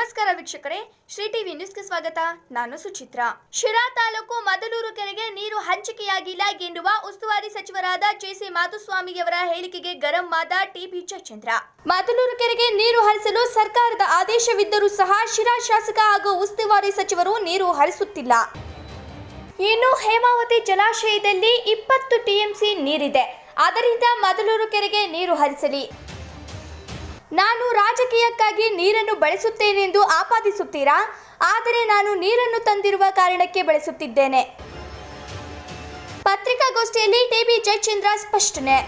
ನಮಸ್ಕಾರ ವೀಕ್ಷಕರೇ ಶ್ರೀ ಟಿವಿ ನ್ಯೂಸ್ಗೆ ಸ್ವಾಗತ ನಾನು ಸುಚಿತ್ರಾ ಶಿರಾ ತಾಲೂಕು ಮದಲೂರು ಕೆರೆಗೆ ನೀರು ಹಂಚಿಕೆಯಾಗಿಲ್ಲ ಎನ್ನುವ ಉಸ್ತುವಾರಿ ಸಚಿವರಾದ ಜೆಸಿ ಮಾಧುಸ್ವಾಮಿಯವರ ಹೇಳಿಕೆಗೆ ಗರಂ ಆದ ಟಿಬಿ ಜಯಚಂದ್ರ ಮದಲೂರು ಕೆರೆಗೆ ನೀರು ಹರಿಸಲು ಸರ್ಕಾರದ ಆದೇಶವಿದ್ದರೂ ಸಹ ಶಿರಾ ಶಾಸಕ ಹಾಗೂ ಉಸ್ತುವಾರಿ ಸಚಿವರು ನೀರು ಹರಿಸುತ್ತಿಲ್ಲ ಇನ್ನು ಹೇಮಾವತಿ ಜಲಾಶಯದಲ್ಲಿ ಇಪ್ಪತ್ತು ಟಿಎಂಸಿ ನೀರಿದೆ ಅದರಿಂದ ಮದಲೂರು ಕೆರೆಗೆ ನೀರು ಹರಿಸಲಿ ನಾನು ರಾಜಕೀಯಕ್ಕಾಗಿ ನೀರನ್ನು ಬಳಸುತ್ತೇನೆಂದು ಆಪಾದಿಸುತ್ತೀರಾ ಆದರೆ ನಾನು ನೀರನ್ನು ತಂದಿರುವ ಕಾರಣಕ್ಕೆ ಬಳಸುತ್ತಿದ್ದೇನೆ ಪತ್ರಿಕಾಗೋಷ್ಠಿಯಲ್ಲಿ ಟಿಬಿ ಜಯಚಂದ್ರ ಸ್ಪಷ್ಟನೆ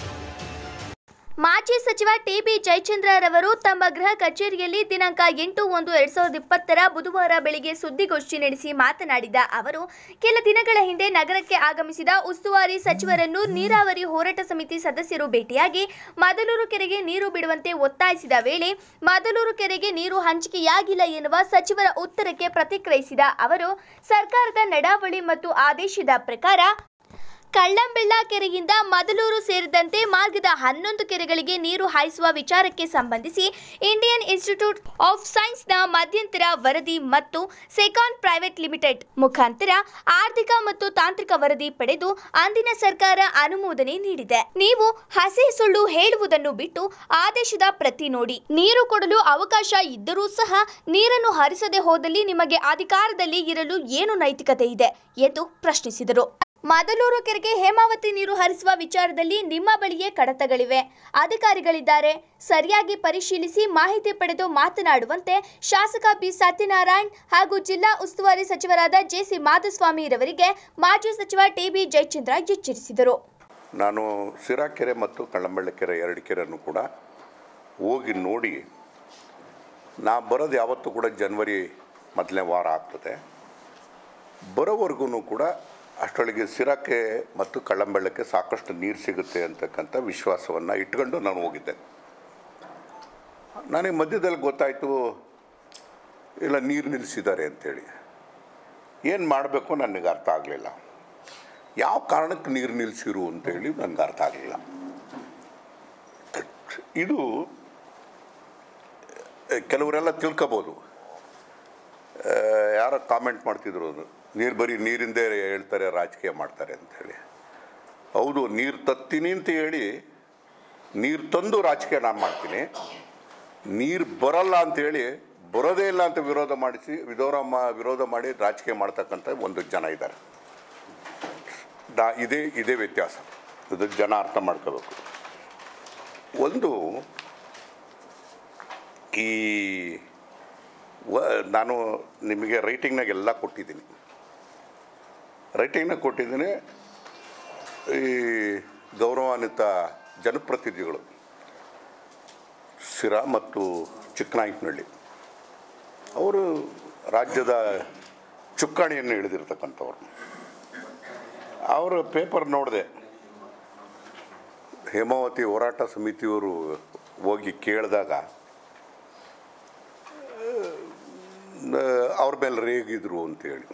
ಮಾಜಿ ಸಚಿವ ಟಿಬಿ ಜಯಚಂದ್ರರವರು ತಮ್ಮ ಗೃಹ ಕಚೇರಿಯಲ್ಲಿ ದಿನಾಂಕ ಎಂಟು ಒಂದು ಎರಡ್ ಸಾವಿರದ ಇಪ್ಪತ್ತರ ಬುಧವಾರ ಬೆಳಿಗ್ಗೆ ಸುದ್ದಿಗೋಷ್ಠಿ ನಡೆಸಿ ಮಾತನಾಡಿದ ಅವರು ಕೆಲ ದಿನಗಳ ಹಿಂದೆ ನಗರಕ್ಕೆ ಆಗಮಿಸಿದ ಉಸ್ತುವಾರಿ ಸಚಿವರನ್ನು ನೀರಾವರಿ ಹೋರಾಟ ಸಮಿತಿ ಸದಸ್ಯರು ಭೇಟಿಯಾಗಿ ಮದಲೂರು ಕೆರೆಗೆ ನೀರು ಬಿಡುವಂತೆ ಒತ್ತಾಯಿಸಿದ ವೇಳೆ ಮದಲೂರು ಕೆರೆಗೆ ನೀರು ಹಂಚಿಕೆಯಾಗಿಲ್ಲ ಎನ್ನುವ ಸಚಿವರ ಉತ್ತರಕ್ಕೆ ಪ್ರತಿಕ್ರಿಯಿಸಿದ ಅವರು ಸರ್ಕಾರದ ನಡಾವಳಿ ಮತ್ತು ಆದೇಶದ ಪ್ರಕಾರ ಕಳ್ಳಂಬೆಳ್ಳ ಕೆರೆಯಿಂದ ಮದಲೂರು ಸೇರಿದಂತೆ ಮಾರ್ಗದ ಹನ್ನೊಂದು ಕೆರೆಗಳಿಗೆ ನೀರು ಹಾಯಿಸುವ ವಿಚಾರಕ್ಕೆ ಸಂಬಂಧಿಸಿ ಇಂಡಿಯನ್ ಇನ್ಸ್ಟಿಟ್ಯೂಟ್ ಆಫ್ ಸೈನ್ಸ್ನ ಮಧ್ಯಂತರ ವರದಿ ಮತ್ತು ಸೆಕಾನ್ ಪ್ರೈವೇಟ್ ಲಿಮಿಟೆಡ್ ಮುಖಾಂತರ ಆರ್ಥಿಕ ಮತ್ತು ತಾಂತ್ರಿಕ ವರದಿ ಪಡೆದು ಅಂದಿನ ಸರ್ಕಾರ ಅನುಮೋದನೆ ನೀಡಿದೆ ನೀವು ಹಸಿ ಸುಳ್ಳು ಹೇಳುವುದನ್ನು ಬಿಟ್ಟು ಆದೇಶದ ಪ್ರತಿ ನೋಡಿ ನೀರು ಕೊಡಲು ಅವಕಾಶ ಇದ್ದರೂ ಸಹ ನೀರನ್ನು ಹರಿಸದೆ ಹೋದಲ್ಲಿ ನಿಮಗೆ ಅಧಿಕಾರದಲ್ಲಿ ಇರಲು ಏನು ನೈತಿಕತೆ ಇದೆ ಎಂದು ಪ್ರಶ್ನಿಸಿದರು ಮದಲೂರು ಕೆರೆಗೆ ಹೇಮಾವತಿ ನೀರು ಹರಿಸುವ ವಿಚಾರದಲ್ಲಿ ನಿಮ್ಮ ಬಳಿಯೇ ಕಡತಗಳಿವೆ ಅಧಿಕಾರಿಗಳಿದ್ದಾರೆ ಸರಿಯಾಗಿ ಪರಿಶೀಲಿಸಿ ಮಾಹಿತಿ ಪಡೆದು ಮಾತನಾಡುವಂತೆ ಶಾಸಕ ಬಿ ಸತ್ಯನಾರಾಯಣ್ ಹಾಗೂ ಜಿಲ್ಲಾ ಉಸ್ತುವಾರಿ ಸಚಿವರಾದ ಜೆಸಿ ಮಾಧುಸ್ವಾಮಿರವರಿಗೆ ಮಾಜಿ ಸಚಿವ ಟಿಬಿ ಜಯಚಂದ್ರ ಎಚ್ಚರಿಸಿದರು ನಾನು ಸಿರಾ ಕೆರೆ ಮತ್ತು ಕಳ್ಳಂಬಳ್ಳಿ ಕೆರೆ ಎರಡು ಕೆರೆಯನ್ನು ಕೂಡ ಹೋಗಿ ನೋಡಿ ನಾ ಬರೋದು ಯಾವತ್ತೂ ಕೂಡ ಜನವರಿ ಮೊದಲನೇ ವಾರ ಆಗ್ತದೆ ಬರೋವರೆಗೂ ಕೂಡ ಅಷ್ಟರೊಳಗೆ ಸಿರಾಕ್ಕೆ ಮತ್ತು ಕಳ್ಳಂಬೆಳ್ಳಕ್ಕೆ ಸಾಕಷ್ಟು ನೀರು ಸಿಗುತ್ತೆ ಅಂತಕ್ಕಂಥ ವಿಶ್ವಾಸವನ್ನು ಇಟ್ಕೊಂಡು ನಾನು ಹೋಗಿದ್ದೆ ನನಗೆ ಮಧ್ಯದಲ್ಲಿ ಗೊತ್ತಾಯಿತು ಇಲ್ಲ ನೀರು ನಿಲ್ಲಿಸಿದ್ದಾರೆ ಅಂತೇಳಿ ಏನು ಮಾಡಬೇಕು ನನಗೆ ಅರ್ಥ ಆಗಲಿಲ್ಲ ಯಾವ ಕಾರಣಕ್ಕೆ ನೀರು ನಿಲ್ಲಿಸಿರು ಅಂತೇಳಿ ನನಗೆ ಅರ್ಥ ಆಗಲಿಲ್ಲ ಇದು ಕೆಲವರೆಲ್ಲ ತಿಳ್ಕೊಬೋದು ಆ, ಯಾರೋ ಕಾಮೆಂಟ್ ಮಾಡ್ತಿದ್ರು ಅದು ನೀರು ಬರೀ ನೀರಿಂದೇ ಹೇಳ್ತಾರೆ ರಾಜಕೀಯ ಮಾಡ್ತಾರೆ ಅಂಥೇಳಿ ಹೌದು ನೀರು ತತ್ತೀನಿ ಅಂತ ಹೇಳಿ ನೀರು ತಂದು ರಾಜಕೀಯ ನಾನು ಮಾಡ್ತೀನಿ ನೀರು ಬರಲ್ಲ ಅಂತೇಳಿ ಬರೋದೇ ಇಲ್ಲ ಅಂತ ವಿರೋಧ ಮಾಡಿಸಿ ವಿರೋಧ ಮಾ ವಿರೋಧ ಮಾಡಿ ರಾಜಕೀಯ ಮಾಡ್ತಕ್ಕಂಥ ಒಂದು ಜನ ಇದ್ದಾರೆ ದಾ ಇದೇ ಇದೇ ವ್ಯತ್ಯಾಸ ಇದು ಜನ ಅರ್ಥ ಮಾಡ್ಕೋಬೇಕು ಒಂದು ಈ ವ ನಾನು ನಿಮಗೆ ರೈಟಿಂಗ್ನಾಗ ಎಲ್ಲ ಕೊಟ್ಟಿದ್ದೀನಿ ರೈಟಿಂಗ್ನಾಗ ಕೊಟ್ಟಿದ್ದೀನಿ ಈ ಗೌರವಾನ್ವಿತ ಜನಪ್ರತಿನಿಧಿಗಳು ಸಿರಾ ಮತ್ತು ಚಿಕ್ಕನಾಯಕನಹಳ್ಳಿ ಅವರು ರಾಜ್ಯದ ಚುಕ್ಕಾಣಿಯನ್ನು ಹಿಡಿದಿರ್ತಕ್ಕಂಥವ್ರು ಅವರ ಪೇಪರ್ ನೋಡಿದೆ ಹೇಮಾವತಿ ಹೋರಾಟ ಸಮಿತಿಯವರು ಹೋಗಿ ಕೇಳಿದಾಗ ಅವ್ರ ಮೇಲೆ ರೇಗಿದ್ರು ಅಂತೇಳಿ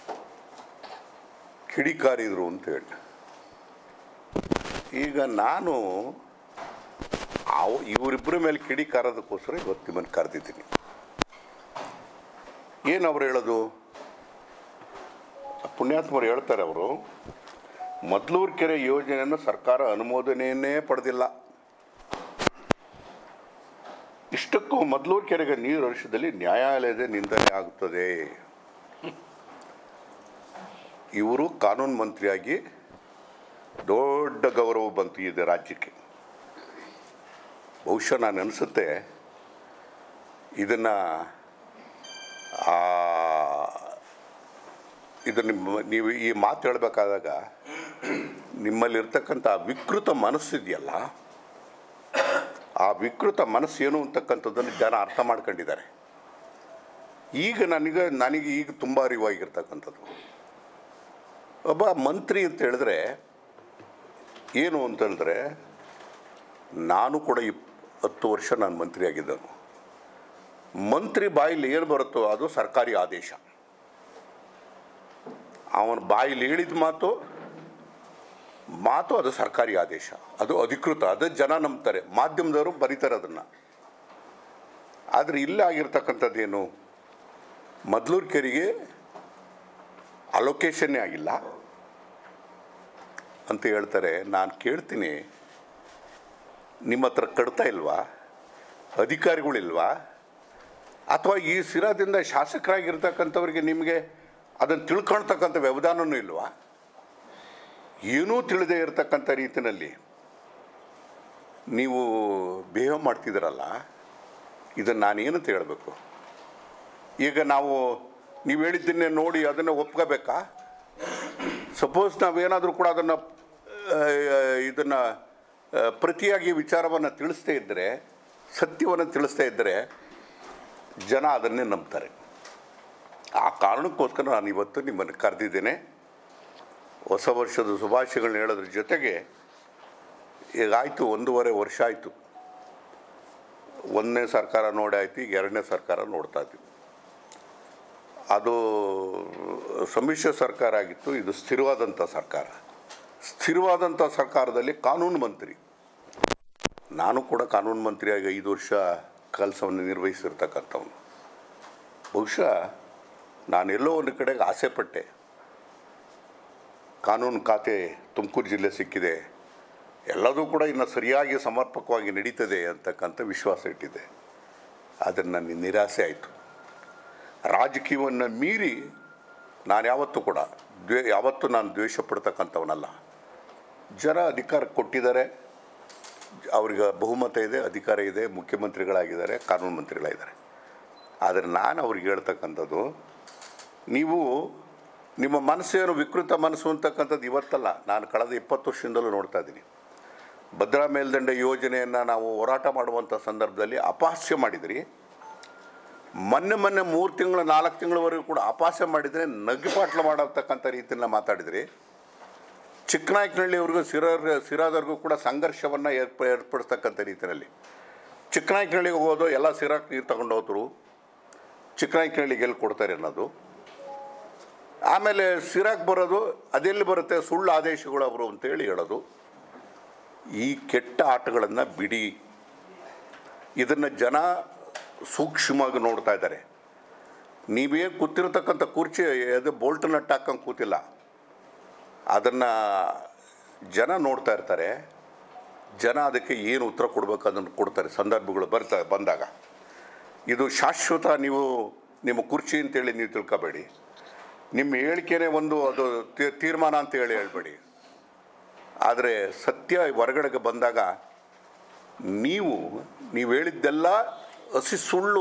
ಕಿಡಿಕಾರಿದ್ರು ಅಂತೇಳಿ ಈಗ ನಾನು ಅವು ಇವರಿಬ್ಬರ ಮೇಲೆ ಕಿಡಿಕಾರೋದಕ್ಕೋಸ್ಕರ ಇವತ್ತು ನಿಮ್ಮನ್ನು ಕರೆದಿದ್ದೀನಿ ಏನು ಅವ್ರು ಹೇಳೋದು ಪುಣ್ಯಾತ್ಮರು ಹೇಳ್ತಾರೆ ಅವರು ಮದ್ಲೂರು ಕೆರೆ ಯೋಜನೆಯನ್ನು ಸರ್ಕಾರ ಅನುಮೋದನೆಯನ್ನೇ ಪಡೆದಿಲ್ಲ ಇಷ್ಟಕ್ಕೂ ಮದ್ಲೂರು ಕೆರೆಗೆ ನೀರು ಹರಿಸಿದಲ್ಲಿ ನ್ಯಾಯಾಲಯದ ನಿಂದನೆ ಆಗುತ್ತದೆ ಇವರು ಕಾನೂನು ಮಂತ್ರಿಯಾಗಿ ದೊಡ್ಡ ಗೌರವ ಬಂತು ಇದೆ ರಾಜ್ಯಕ್ಕೆ ಬಹುಶಃ ನಾನು ಅನಿಸುತ್ತೆ ಇದನ್ನು ಇದು ನಿಮ್ಮ ನೀವು ಈ ಮಾತು ಹೇಳಬೇಕಾದಾಗ ನಿಮ್ಮಲ್ಲಿರ್ತಕ್ಕಂಥ ವಿಕೃತ ಮನಸ್ಸಿದೆಯಲ್ಲ ಆ ವಿಕೃತ ಮನಸ್ಸು ಏನು ಅಂತಕ್ಕಂಥದ್ದನ್ನು ಜನ ಅರ್ಥ ಮಾಡ್ಕೊಂಡಿದ್ದಾರೆ ಈಗ ನನಗೆ ನನಗೆ ಈಗ ತುಂಬ ಅರಿವಾಗಿರ್ತಕ್ಕಂಥದ್ದು ಒಬ್ಬ ಮಂತ್ರಿ ಅಂತ ಹೇಳಿದ್ರೆ ಏನು ಅಂತ ಹೇಳಿದ್ರೆ ನಾನು ಕೂಡ ಇಪ್ ಹತ್ತು ವರ್ಷ ನಾನು ಮಂತ್ರಿ ಆಗಿದ್ದನು ಮಂತ್ರಿ ಬಾಯಲ್ಲಿ ಏನು ಬರುತ್ತೋ ಅದು ಸರ್ಕಾರಿ ಆದೇಶ ಅವನ ಬಾಯಲ್ಲಿ ಹೇಳಿದ ಮಾತು ಮಾತು ಅದು ಸರ್ಕಾರಿ ಆದೇಶ ಅದು ಅಧಿಕೃತ ಅದು ಜನ ನಂಬ್ತಾರೆ ಮಾಧ್ಯಮದವರು ಬರೀತಾರೆ ಅದನ್ನು ಆದರೆ ಇಲ್ಲಿ ಆಗಿರ್ತಕ್ಕಂಥದ್ದೇನು ಮದ್ಲೂರು ಕೆರೆಗೆ ಅಲೋಕೇಶನ್ನೇ ಆಗಿಲ್ಲ ಅಂತ ಹೇಳ್ತಾರೆ ನಾನು ಕೇಳ್ತೀನಿ ನಿಮ್ಮ ಹತ್ರ ಕಡ್ತಾ ಇಲ್ವಾ ಅಧಿಕಾರಿಗಳಿಲ್ವಾ ಅಥವಾ ಈ ಸಿರಾದಿಂದ ಶಾಸಕರಾಗಿರ್ತಕ್ಕಂಥವ್ರಿಗೆ ನಿಮಗೆ ಅದನ್ನು ತಿಳ್ಕೊಳ್ತಕ್ಕಂಥ ವ್ಯವಧಾನನೂ ಇಲ್ವಾ ಏನೂ ತಿಳಿದೇ ಇರತಕ್ಕಂಥ ರೀತಿಯಲ್ಲಿ ನೀವು ಬಿಹೇವ್ ಮಾಡ್ತಿದ್ದೀರಲ್ಲ ಇದನ್ನು ನಾನೇನಂತ ಹೇಳಬೇಕು ಈಗ ನಾವು ನೀವು ಹೇಳಿದ್ದನ್ನೇ ನೋಡಿ ಅದನ್ನು ಒಪ್ಕೋಬೇಕಾ ಸಪೋಸ್ ನಾವೇನಾದರೂ ಕೂಡ ಅದನ್ನು ಇದನ್ನು ಪ್ರತಿಯಾಗಿ ವಿಚಾರವನ್ನು ತಿಳಿಸ್ದೇ ಇದ್ದರೆ ಸತ್ಯವನ್ನು ತಿಳಿಸ್ದೇ ಇದ್ದರೆ ಜನ ಅದನ್ನೇ ನಂಬ್ತಾರೆ ಆ ಕಾರಣಕ್ಕೋಸ್ಕರ ನಾನು ಇವತ್ತು ನಿಮ್ಮನ್ನು ಕರೆದಿದ್ದೇನೆ ಹೊಸ ವರ್ಷದ ಶುಭಾಶಯಗಳನ್ನ ಹೇಳೋದ್ರ ಜೊತೆಗೆ ಈಗ ಆಯಿತು ಒಂದೂವರೆ ವರ್ಷ ಆಯಿತು ಒಂದನೇ ಸರ್ಕಾರ ನೋಡಿ ಆಯ್ತು ಈಗ ಎರಡನೇ ಸರ್ಕಾರ ನೋಡ್ತಾ ಇದ್ದೀವಿ ಅದು ಸಮ್ಮಿಶ್ರ ಸರ್ಕಾರ ಆಗಿತ್ತು ಇದು ಸ್ಥಿರವಾದಂಥ ಸರ್ಕಾರ ಸ್ಥಿರವಾದಂಥ ಸರ್ಕಾರದಲ್ಲಿ ಕಾನೂನು ಮಂತ್ರಿ ನಾನು ಕೂಡ ಕಾನೂನು ಮಂತ್ರಿಯಾಗಿ ಐದು ವರ್ಷ ಕೆಲಸವನ್ನು ನಿರ್ವಹಿಸಿರ್ತಕ್ಕಂಥವನು ಬಹುಶಃ ನಾನೆಲ್ಲೋ ಒಂದು ಕಡೆಗೆ ಆಸೆ ಪಟ್ಟೆ ಕಾನೂನು ಖಾತೆ ತುಮಕೂರು ಜಿಲ್ಲೆ ಸಿಕ್ಕಿದೆ ಎಲ್ಲದೂ ಕೂಡ ಇನ್ನು ಸರಿಯಾಗಿ ಸಮರ್ಪಕವಾಗಿ ನಡೀತದೆ ಅಂತಕ್ಕಂಥ ವಿಶ್ವಾಸ ಇಟ್ಟಿದ್ದೆ ಆದರೆ ನನಗೆ ನಿರಾಸೆ ಆಯಿತು ರಾಜಕೀಯವನ್ನು ಮೀರಿ ನಾನು ಯಾವತ್ತೂ ಕೂಡ ದ್ವೇ ಯಾವತ್ತೂ ನಾನು ದ್ವೇಷ ಪಡ್ತಕ್ಕಂಥವನಲ್ಲ ಜನ ಅಧಿಕಾರ ಕೊಟ್ಟಿದ್ದಾರೆ ಅವ್ರಿಗೆ ಬಹುಮತ ಇದೆ ಅಧಿಕಾರ ಇದೆ ಮುಖ್ಯಮಂತ್ರಿಗಳಾಗಿದ್ದಾರೆ ಕಾನೂನು ಮಂತ್ರಿಗಳಾಗಿದ್ದಾರೆ ಆದರೆ ನಾನು ಅವ್ರಿಗೆ ಹೇಳ್ತಕ್ಕಂಥದ್ದು ನೀವು ನಿಮ್ಮ ಮನಸ್ಸೇನು ವಿಕೃತ ಮನಸ್ಸು ಅಂತಕ್ಕಂಥದ್ದು ಇವತ್ತಲ್ಲ ನಾನು ಕಳೆದ ಇಪ್ಪತ್ತು ವರ್ಷದಿಂದಲೂ ನೋಡ್ತಾ ಇದ್ದೀನಿ ಭದ್ರಾ ಮೇಲ್ದಂಡೆ ಯೋಜನೆಯನ್ನು ನಾವು ಹೋರಾಟ ಮಾಡುವಂಥ ಸಂದರ್ಭದಲ್ಲಿ ಅಪಹಾಸ್ಯ ಮಾಡಿದ್ರಿ ಮೊನ್ನೆ ಮೊನ್ನೆ ಮೂರು ತಿಂಗಳು ನಾಲ್ಕು ತಿಂಗಳವರೆಗೂ ಕೂಡ ಅಪಹಾಸ್ಯ ಮಾಡಿದರೆ ನಗ್ಗಿಪಾಟ್ಲ ಮಾಡತಕ್ಕಂಥ ರೀತಿಯಲ್ಲಿ ಮಾತಾಡಿದ್ರಿ ಚಿಕ್ಕನಾಯಕನಹಳ್ಳಿಯವ್ರಿಗೂ ಸಿರಾರ್ ಸಿರಾದವ್ರಿಗೂ ಕೂಡ ಸಂಘರ್ಷವನ್ನು ಏರ್ಪ ಏರ್ಪಡಿಸ್ತಕ್ಕಂಥ ರೀತಿಯಲ್ಲಿ ಚಿಕ್ಕನಾಯಕನಹಳ್ಳಿಗೆ ಹೋಗೋದು ಎಲ್ಲ ಸಿರಾಕ್ ನೀರು ತಗೊಂಡು ಹೋದ್ರು ಚಿಕ್ಕನಾಯಕನಹಳ್ಳಿಗೆ ಎಲ್ಲಿ ಕೊಡ್ತಾರೆ ಅನ್ನೋದು ಆಮೇಲೆ ಸಿರಾಕ್ ಬರೋದು ಅದೆಲ್ಲಿ ಬರುತ್ತೆ ಸುಳ್ಳು ಆದೇಶಗಳು ಅವರು ಅಂತೇಳಿ ಹೇಳೋದು ಈ ಕೆಟ್ಟ ಆಟಗಳನ್ನು ಬಿಡಿ ಇದನ್ನು ಜನ ಸೂಕ್ಷ್ಮವಾಗಿ ನೋಡ್ತಾ ಇದ್ದಾರೆ ನೀವೇ ಕೂತಿರತಕ್ಕಂಥ ಕುರ್ಚಿ ಅದು ಬೋಲ್ಟ್ ನಟ್ ಹಾಕಂಗೆ ಕೂತಿಲ್ಲ ಅದನ್ನು ಜನ ನೋಡ್ತಾ ಇರ್ತಾರೆ ಜನ ಅದಕ್ಕೆ ಏನು ಉತ್ತರ ಕೊಡಬೇಕು ಅದನ್ನು ಕೊಡ್ತಾರೆ ಸಂದರ್ಭಗಳು ಬರ್ತಾ ಬಂದಾಗ ಇದು ಶಾಶ್ವತ ನೀವು ನಿಮ್ಮ ಕುರ್ಚಿ ಅಂತೇಳಿ ನೀವು ತಿಳ್ಕೊಬೇಡಿ ನಿಮ್ಮ ಹೇಳಿಕೆನೇ ಒಂದು ಅದು ತೀ- ತೀರ್ಮಾನ ಅಂತ ಹೇಳಿ ಹೇಳ್ಬೇಡಿ ಆದರೆ ಸತ್ಯ ಹೊರಗಡೆಗೆ ಬಂದಾಗ ನೀವು ನೀವು ಹೇಳಿದ್ದೆಲ್ಲ ಹಸಿ ಸುಳ್ಳು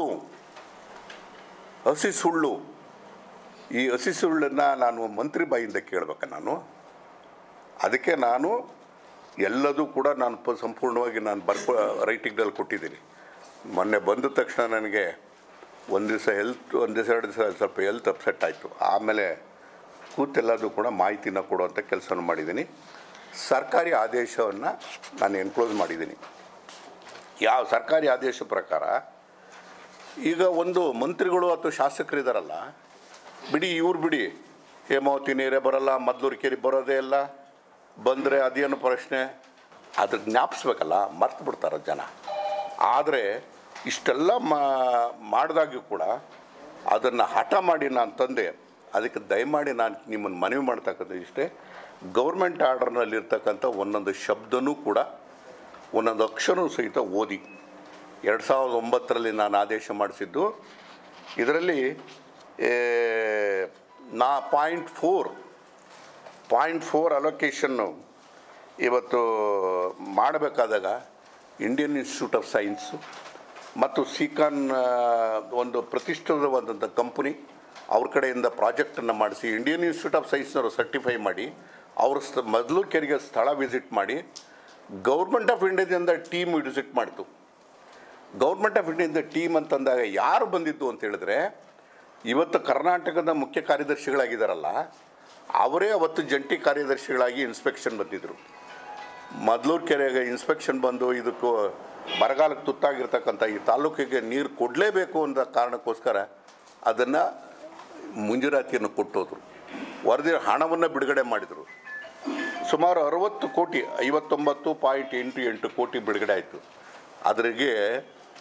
ಹಸಿ ಸುಳ್ಳು ಈ ಹಸಿ ಸುಳ್ಳನ್ನು ನಾನು ಮಂತ್ರಿ ಬಾಯಿಂದ ಕೇಳಬೇಕ ನಾನು ಅದಕ್ಕೆ ನಾನು ಎಲ್ಲದೂ ಕೂಡ ನಾನು ಪ ಸಂಪೂರ್ಣವಾಗಿ ನಾನು ಬರ್ಕೊ ರೈಟಿಂಗ್ನಲ್ಲಿ ಕೊಟ್ಟಿದ್ದೀನಿ ಮೊನ್ನೆ ಬಂದ ತಕ್ಷಣ ನನಗೆ ಒಂದು ದಿವಸ ಹೆಲ್ತ್ ಒಂದು ದಿವಸ ಎರಡು ದಿವಸ ಸ್ವಲ್ಪ ಹೆಲ್ತ್ ಅಪ್ಸೆಟ್ ಆಯಿತು ಆಮೇಲೆ ಕೂತೆಲ್ಲದೂ ಕೂಡ ಮಾಹಿತಿನ ಕೊಡುವಂಥ ಕೆಲಸವನ್ನು ಮಾಡಿದ್ದೀನಿ ಸರ್ಕಾರಿ ಆದೇಶವನ್ನು ನಾನು ಎನ್ಕ್ಲೋಸ್ ಮಾಡಿದ್ದೀನಿ ಯಾವ ಸರ್ಕಾರಿ ಆದೇಶ ಪ್ರಕಾರ ಈಗ ಒಂದು ಮಂತ್ರಿಗಳು ಅಥವಾ ಶಾಸಕರಿದಾರಲ್ಲ ಬಿಡಿ ಇವ್ರು ಬಿಡಿ ಹೇಮಾವತಿ ನೀರೇ ಬರಲ್ಲ ಮದ್ದೂರು ಕೆರೆ ಬರೋದೇ ಇಲ್ಲ ಬಂದರೆ ಅದೇನು ಪ್ರಶ್ನೆ ಅದ್ರ ಜ್ಞಾಪಿಸ್ಬೇಕಲ್ಲ ಮರ್ತು ಬಿಡ್ತಾರೆ ಜನ ಆದರೆ ಇಷ್ಟೆಲ್ಲ ಮಾ ಮಾಡಿದಾಗ್ಯೂ ಕೂಡ ಅದನ್ನು ಹಠ ಮಾಡಿ ನಾನು ತಂದೆ ಅದಕ್ಕೆ ದಯಮಾಡಿ ನಾನು ನಿಮ್ಮನ್ನು ಮನವಿ ಮಾಡ್ತಕ್ಕಂಥ ಇಷ್ಟೇ ಗೌರ್ಮೆಂಟ್ ಆರ್ಡರ್ನಲ್ಲಿರ್ತಕ್ಕಂಥ ಒಂದೊಂದು ಶಬ್ದನೂ ಕೂಡ ಒಂದೊಂದು ಅಕ್ಷರವೂ ಸಹಿತ ಓದಿ ಎರಡು ಸಾವಿರದ ಒಂಬತ್ತರಲ್ಲಿ ನಾನು ಆದೇಶ ಮಾಡಿಸಿದ್ದು ಇದರಲ್ಲಿ ಏ, ನಾ ಪಾಯಿಂಟ್ ಫೋರ್ ಪಾಯಿಂಟ್ ಫೋರ್ ಅಲೊಕೇಶನ್ನು ಇವತ್ತು ಮಾಡಬೇಕಾದಾಗ ಇಂಡಿಯನ್ ಇನ್ಸ್ಟಿಟ್ಯೂಟ್ ಆಫ್ ಸೈನ್ಸು ಮತ್ತು ಸಿಕಾನ್ ಆ, ಒಂದು ಪ್ರತಿಷ್ಠಿತವಾದಂಥ ಕಂಪನಿ ಅವ್ರ ಕಡೆಯಿಂದ ಪ್ರಾಜೆಕ್ಟನ್ನು ಮಾಡಿಸಿ ಇಂಡಿಯನ್ ಇನ್ಸ್ಟಿಟ್ಯೂಟ್ ಆಫ್ ಸೈನ್ಸ್ನವರು ಸರ್ಟಿಫೈ ಮಾಡಿ ಅವರು ಸ್ಥ ಮೊದಲು ಕೆರೆಗೆ ಸ್ಥಳ ವಿಸಿಟ್ ಮಾಡಿ ಗೌರ್ಮೆಂಟ್ ಆಫ್ ಇಂಡಿಯಾದಿಂದ ಟೀಮ್ ವಿಸಿಟ್ ಮಾಡಿತು ಗೌರ್ಮೆಂಟ್ ಆಫ್ ಇಂಡಿಯಾದ ಟೀಮ್ ಅಂತಂದಾಗ ಯಾರು ಬಂದಿದ್ದು ಅಂತ ಹೇಳಿದ್ರೆ ಇವತ್ತು ಕರ್ನಾಟಕದ ಮುಖ್ಯ ಕಾರ್ಯದರ್ಶಿಗಳಾಗಿದ್ದಾರಲ್ಲ ಅವರೇ ಅವತ್ತು ಜಂಟಿ ಕಾರ್ಯದರ್ಶಿಗಳಾಗಿ ಇನ್ಸ್ಪೆಕ್ಷನ್ ಬಂದಿದ್ದರು ಮದ್ಲೂರು ಕೆರೆಗೆ ಇನ್ಸ್ಪೆಕ್ಷನ್ ಬಂದು ಇದಕ್ಕೂ ಬರಗಾಲಕ್ಕೆ ತುತ್ತಾಗಿರ್ತಕ್ಕಂಥ ಈ ತಾಲೂಕಿಗೆ ನೀರು ಕೊಡಲೇಬೇಕು ಅನ್ನೋ ಕಾರಣಕ್ಕೋಸ್ಕರ ಅದನ್ನು ಮುಂಜೂರಾತಿಯನ್ನು ಕೊಟ್ಟೋದ್ರು ವರದಿ ಹಣವನ್ನು ಬಿಡುಗಡೆ ಮಾಡಿದರು ಸುಮಾರು ಅರವತ್ತು ಕೋಟಿ ಐವತ್ತೊಂಬತ್ತು ಪಾಯಿಂಟ್ ಎಂಟು ಎಂಟು ಕೋಟಿ ಬಿಡುಗಡೆ ಆಯಿತು ಅದ್ರಿಗೆ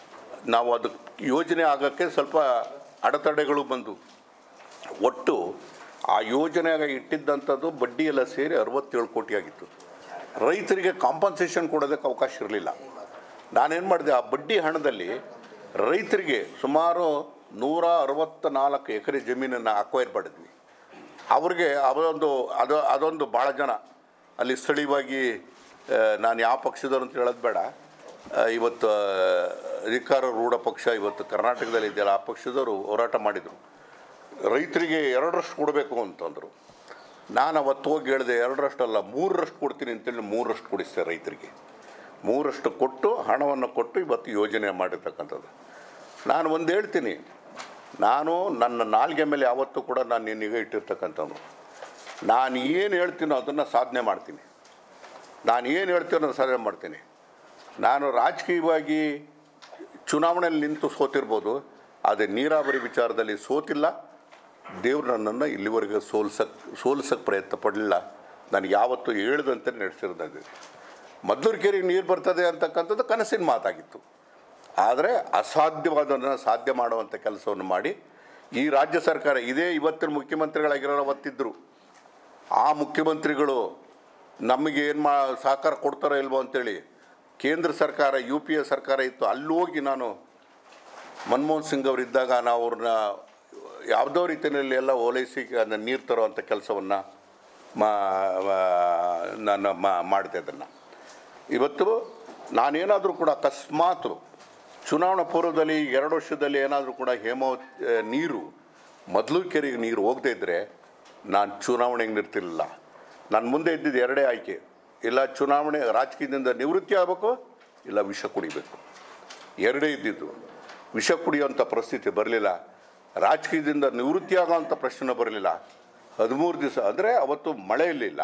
ನಾವು ಅದು ಯೋಜನೆ ಆಗೋಕ್ಕೆ ಸ್ವಲ್ಪ ಅಡೆತಡೆಗಳು ಬಂದು ಒಟ್ಟು ಆ ಯೋಜನೆಗೆ ಇಟ್ಟಿದ್ದಂಥದ್ದು ಬಡ್ಡಿ ಎಲ್ಲ ಸೇರಿ ಅರವತ್ತೇಳು ಕೋಟಿ ಆಗಿತ್ತು ರೈತರಿಗೆ ಕಾಂಪನ್ಸೇಷನ್ ಕೊಡೋದಕ್ಕೆ ಅವಕಾಶ ಇರಲಿಲ್ಲ ನಾನೇನು ಮಾಡಿದೆ ಆ ಬಡ್ಡಿ ಹಣದಲ್ಲಿ ರೈತರಿಗೆ ಸುಮಾರು ನೂರ ಅರವತ್ತ ನಾಲ್ಕು ಎಕರೆ ಜಮೀನನ್ನು ಅಕ್ವೈರ್ ಮಾಡಿದ್ವಿ ಅವ್ರಿಗೆ ಅದೊಂದು ಅದು ಅದೊಂದು ಭಾಳ ಜನ ಅಲ್ಲಿ ಸ್ಥಳೀಯವಾಗಿ ಆ, ನಾನು ಯಾವ ಪಕ್ಷದವ್ರು ಅಂತ ಹೇಳೋದು ಬೇಡ ಆ, ಇವತ್ತು ಆ, ಅಧಿಕಾರ ರೂಢ ಪಕ್ಷ ಇವತ್ತು ಕರ್ನಾಟಕದಲ್ಲಿ ಇದೆಯಲ್ಲ ಆ ಪಕ್ಷದವರು ಹೋರಾಟ ಮಾಡಿದರು ರೈತರಿಗೆ ಎರಡರಷ್ಟು ಕೊಡಬೇಕು ಅಂತಂದರು ನಾನು ಅವತ್ತು ಹೋಗಿ ಹೇಳಿದೆ ಎರಡರಷ್ಟಲ್ಲ ಮೂರರಷ್ಟು ಕೊಡ್ತೀನಿ ಅಂತೇಳಿ ಮೂರರಷ್ಟು ಕೊಡಿಸ್ತೆ ರೈತರಿಗೆ ಮೂರಷ್ಟು ಕೊಟ್ಟು ಹಣವನ್ನು ಕೊಟ್ಟು ಇವತ್ತು ಯೋಜನೆ ಮಾಡಿರ್ತಕ್ಕಂಥದ್ದು ನಾನು ಒಂದು ಹೇಳ್ತೀನಿ ನಾನು ನನ್ನ ನಾಲ್ಗೆ ಮೇಲೆ ಯಾವತ್ತೂ ಕೂಡ ನಾನು ನಿನಗೆ ಇಟ್ಟಿರ್ತಕ್ಕಂಥವ್ನು ನಾನು ಏನು ಹೇಳ್ತೀನೋ ಅದನ್ನು ಸಾಧನೆ ಮಾಡ್ತೀನಿ ನಾನು ಏನು ಹೇಳ್ತೀನೋ ಅದನ್ನು ಸಾಧನೆ ಮಾಡ್ತೀನಿ ನಾನು ರಾಜಕೀಯವಾಗಿ ಚುನಾವಣೆಯಲ್ಲಿ ನಿಂತು ಸೋತಿರ್ಬೋದು ಆದರೆ ನೀರಾವರಿ ವಿಚಾರದಲ್ಲಿ ಸೋತಿಲ್ಲ ದೇವ್ರು ನನ್ನನ್ನು ಇಲ್ಲಿವರೆಗೆ ಸೋಲ್ಸಕ್ಕೆ ಸೋಲ್ಸಕ್ಕೆ ಪ್ರಯತ್ನ ಪಡಲಿಲ್ಲ ನನಗೆ ಯಾವತ್ತೂ ಹೇಳ್ದಂತೆ ನಡೆಸಿರೋದು ಮದ್ದೂರು ಕೆರೆಗೆ ನೀರು ಬರ್ತದೆ ಅಂತಕ್ಕಂಥದ್ದು ಕನಸಿನ ಮಾತಾಗಿತ್ತು ಆದರೆ ಅಸಾಧ್ಯವಾದನ್ನು ಸಾಧ್ಯ ಮಾಡುವಂಥ ಕೆಲಸವನ್ನು ಮಾಡಿ ಈ ರಾಜ್ಯ ಸರ್ಕಾರ ಇದೇ ಇವತ್ತಿನ ಮುಖ್ಯಮಂತ್ರಿಗಳಾಗಿರೋ ಅವತ್ತಿದ್ದರು ಆ ಮುಖ್ಯಮಂತ್ರಿಗಳು ನಮಗೆ ಏನು ಮಾ ಸಹಕಾರ ಕೊಡ್ತಾರೋ ಇಲ್ವೋ ಅಂತೇಳಿ ಕೇಂದ್ರ ಸರ್ಕಾರ ಯು ಪಿ ಎ ಸರ್ಕಾರ ಇತ್ತು ಅಲ್ಲಿ ಹೋಗಿ ನಾನು ಮನಮೋಹನ್ ಸಿಂಗ್ ಅವರಿದ್ದಾಗ ನಾವು ಅವ್ರನ್ನ ಯಾವುದೋ ರೀತಿಯಲ್ಲಿ ಎಲ್ಲ ಓಲೈಸಿ ಅದನ್ನ ನೀರು ತರುವಂಥ ಕೆಲಸವನ್ನು ಮಾ ಮಾ- ನಾನು ಮಾ ಮಾಡಿದೆ ಅದನ್ನು ಇವತ್ತು ನಾನೇನಾದರೂ ಕೂಡ ಅಕಸ್ಮಾತ್ ಚುನಾವಣಾ ಪೂರ್ವದಲ್ಲಿ ಎರಡು ವರ್ಷದಲ್ಲಿ ಏನಾದರೂ ಕೂಡ ಹೇಮಾವತಿ ಆ, ನೀರು ಮೊದಲು ಕೆರೆಗೆ ನೀರು ಹೋಗದೇ ಇದ್ದರೆ ನಾನು ಚುನಾವಣೆಗೆ ನಿರ್ತಿರಲಿಲ್ಲ ನನ್ನ ಮುಂದೆ ಇದ್ದಿದ್ದು ಎರಡೇ ಆಯ್ಕೆ ಇಲ್ಲ ಚುನಾವಣೆ ರಾಜಕೀಯದಿಂದ ನಿವೃತ್ತಿ ಆಗಬೇಕು ಇಲ್ಲ ವಿಷ ಕುಡಿಬೇಕು ಎರಡೇ ಇದ್ದಿದ್ದು ವಿಷ ಕುಡಿಯೋಂಥ ಪರಿಸ್ಥಿತಿ ಬರಲಿಲ್ಲ ರಾಜಕೀಯದಿಂದ ನಿವೃತ್ತಿ ಆಗೋಂಥ ಪ್ರಶ್ನೆ ಬರಲಿಲ್ಲ ಹದಿಮೂರು ದಿವಸ ಅಂದರೆ ಅವತ್ತು ಮಳೆ ಇರಲಿಲ್ಲ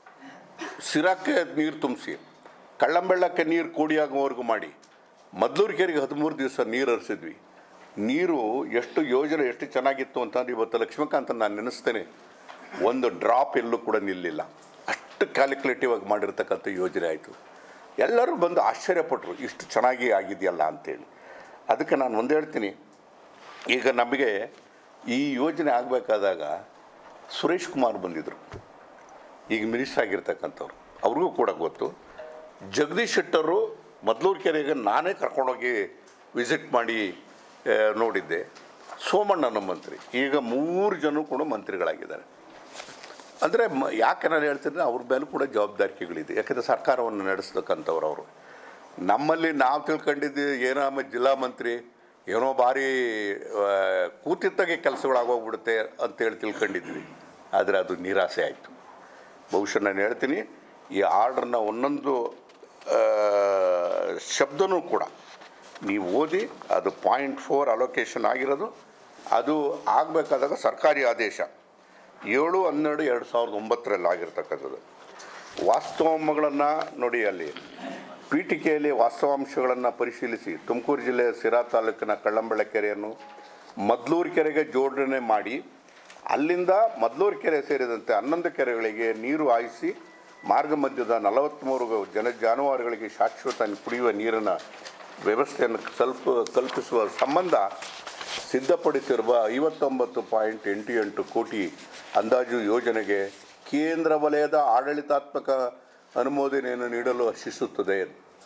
ಸಿರಕ್ಕೆ ನೀರು ತುಂಬಿಸಿ ಕಳ್ಳಂಬೆಳ್ಳಕ್ಕೆ ನೀರು ಕೂಡಿಯಾಗುವವರೆಗೂ ಮಾಡಿ ಮದ್ದೂರು ಕೆರೆಗೆ ಹದಿಮೂರು ದಿವಸ ನೀರು ಹರಿಸಿದ್ವಿ ನೀರು ಎಷ್ಟು ಯೋಜನೆ ಎಷ್ಟು ಚೆನ್ನಾಗಿತ್ತು ಅಂತಂದ್ರೆ ಇವತ್ತು ಲಕ್ಷ್ಮೀಕಾಂತ್ ನಾನು ನೆನೆಸ್ತೇನೆ ಒಂದು ಡ್ರಾಪ್ ಎಲ್ಲೂ ಕೂಡ ನಿಲ್ಲಿಲ್ಲ ಅಷ್ಟು ಕ್ಯಾಲ್ಕುಲೇಟಿವ್ ಆಗಿ ಮಾಡಿರ್ತಕ್ಕಂಥ ಯೋಜನೆ ಆಯಿತು ಎಲ್ಲರೂ ಬಂದು ಆಶ್ಚರ್ಯಪಟ್ಟರು ಇಷ್ಟು ಚೆನ್ನಾಗಿ ಆಗಿದೆಯಲ್ಲ ಅಂತೇಳಿ ಅದಕ್ಕೆ ನಾನು ಒಂದು ಹೇಳ್ತೀನಿ ಈಗ ನಮಗೆ ಈ ಯೋಜನೆ ಆಗಬೇಕಾದಾಗ ಸುರೇಶ್ ಕುಮಾರ್ ಬಂದಿದ್ದರು ಈಗ ಮಿನಿಸ್ಟರ್ ಆಗಿರ್ತಕ್ಕಂಥವ್ರು ಅವ್ರಿಗೂ ಕೂಡ ಗೊತ್ತು ಜಗದೀಶ್ ಶೆಟ್ಟರು ಮದ್ಲೂರು ಕೆರೆಗೆ ನಾನೇ ಕರ್ಕೊಂಡೋಗಿ ವಿಸಿಟ್ ಮಾಡಿ ಆ, ನೋಡಿದ್ದೆ ಸೋಮಣ್ಣನ ಮಂತ್ರಿ ಈಗ ಮೂರು ಜನ ಕೂಡ ಮಂತ್ರಿಗಳಾಗಿದ್ದಾರೆ ಅಂದರೆ ಮ ಯಾಕೆ ನಾನು ಹೇಳ್ತೀನಿ ಅವ್ರ ಮೇಲೂ ಕೂಡ ಜವಾಬ್ದಾರಿಕೆಗಳಿದೆ ಯಾಕಂದರೆ ಸರ್ಕಾರವನ್ನು ನಡೆಸ್ತಕ್ಕಂಥವ್ರು ಅವರು ನಮ್ಮಲ್ಲಿ ನಾವು ತಿಳ್ಕೊಂಡಿದ್ದು ಏನೋ ಆಮೇಲೆ ಜಿಲ್ಲಾ ಮಂತ್ರಿ ಏನೋ ಭಾರಿ ಆ, ಕೂತಿತ್ತಾಗೆ ಕೆಲಸಗಳಾಗೋಗ್ಬಿಡುತ್ತೆ ಅಂತೇಳಿ ತಿಳ್ಕೊಂಡಿದ್ವಿ ಆದರೆ ಅದು ನಿರಾಸೆ ಆಯಿತು ಬಹುಶಃ ನಾನು ಹೇಳ್ತೀನಿ ಈ ಆರ್ಡ್ರನ್ನ ಒಂದೊಂದು ಆ, ಶಬ್ದನೂ ಕೂಡ ನೀವು ಓದಿ ಅದು ಪಾಯಿಂಟ್ ಫೋರ್ ಅಲೋಕೇಶನ್ ಆಗಿರೋದು ಅದು ಆಗಬೇಕಾದಾಗ ಸರ್ಕಾರಿ ಆದೇಶ ಏಳು ಹನ್ನೆರಡು ಎರಡು ಸಾವಿರದ ಒಂಬತ್ತರಲ್ಲಿ ಆಗಿರ್ತಕ್ಕಂಥದ್ದು ವಾಸ್ತವಾಂಶಗಳನ್ನು ನೋಡಿ ಅಲ್ಲಿ ಪೀಠಿಕೆಯಲ್ಲಿ ವಾಸ್ತವಾಂಶಗಳನ್ನು ಪರಿಶೀಲಿಸಿ ತುಮಕೂರು ಜಿಲ್ಲೆಯ ಸಿರಾ ತಾಲೂಕಿನ ಕಳ್ಳಂಬೆಳೆ ಕೆರೆಯನ್ನು ಮದ್ಲೂರು ಕೆರೆಗೆ ಜೋಡಣೆ ಮಾಡಿ ಅಲ್ಲಿಂದ ಮದ್ಲೂರು ಕೆರೆ ಸೇರಿದಂತೆ ಹನ್ನೊಂದು ಕೆರೆಗಳಿಗೆ ನೀರು ಹಾಯಿಸಿ ಮಾರ್ಗ ಮಧ್ಯದ ನಲವತ್ತ್ಮೂರು ಜನ ಜಾನುವಾರುಗಳಿಗೆ ಶಾಶ್ವತ ಕುಡಿಯುವ ನೀರಿನ ವ್ಯವಸ್ಥೆಯನ್ನು ಸ್ವಲ್ಪ ಕಲ್ಪಿಸುವ ಸಂಬಂಧ ಸಿದ್ಧಪಡಿಸಿರುವ ಐವತ್ತೊಂಬತ್ತು ಪಾಯಿಂಟ್ ಎಂಟು ಎಂಟು ಕೋಟಿ ಅಂದಾಜು ಯೋಜನೆಗೆ ಕೇಂದ್ರ ವಲಯದ ಆಡಳಿತಾತ್ಮಕ ಅನುಮೋದನೆಯನ್ನು ನೀಡಲು ಹರ್ಷಿಸುತ್ತದೆ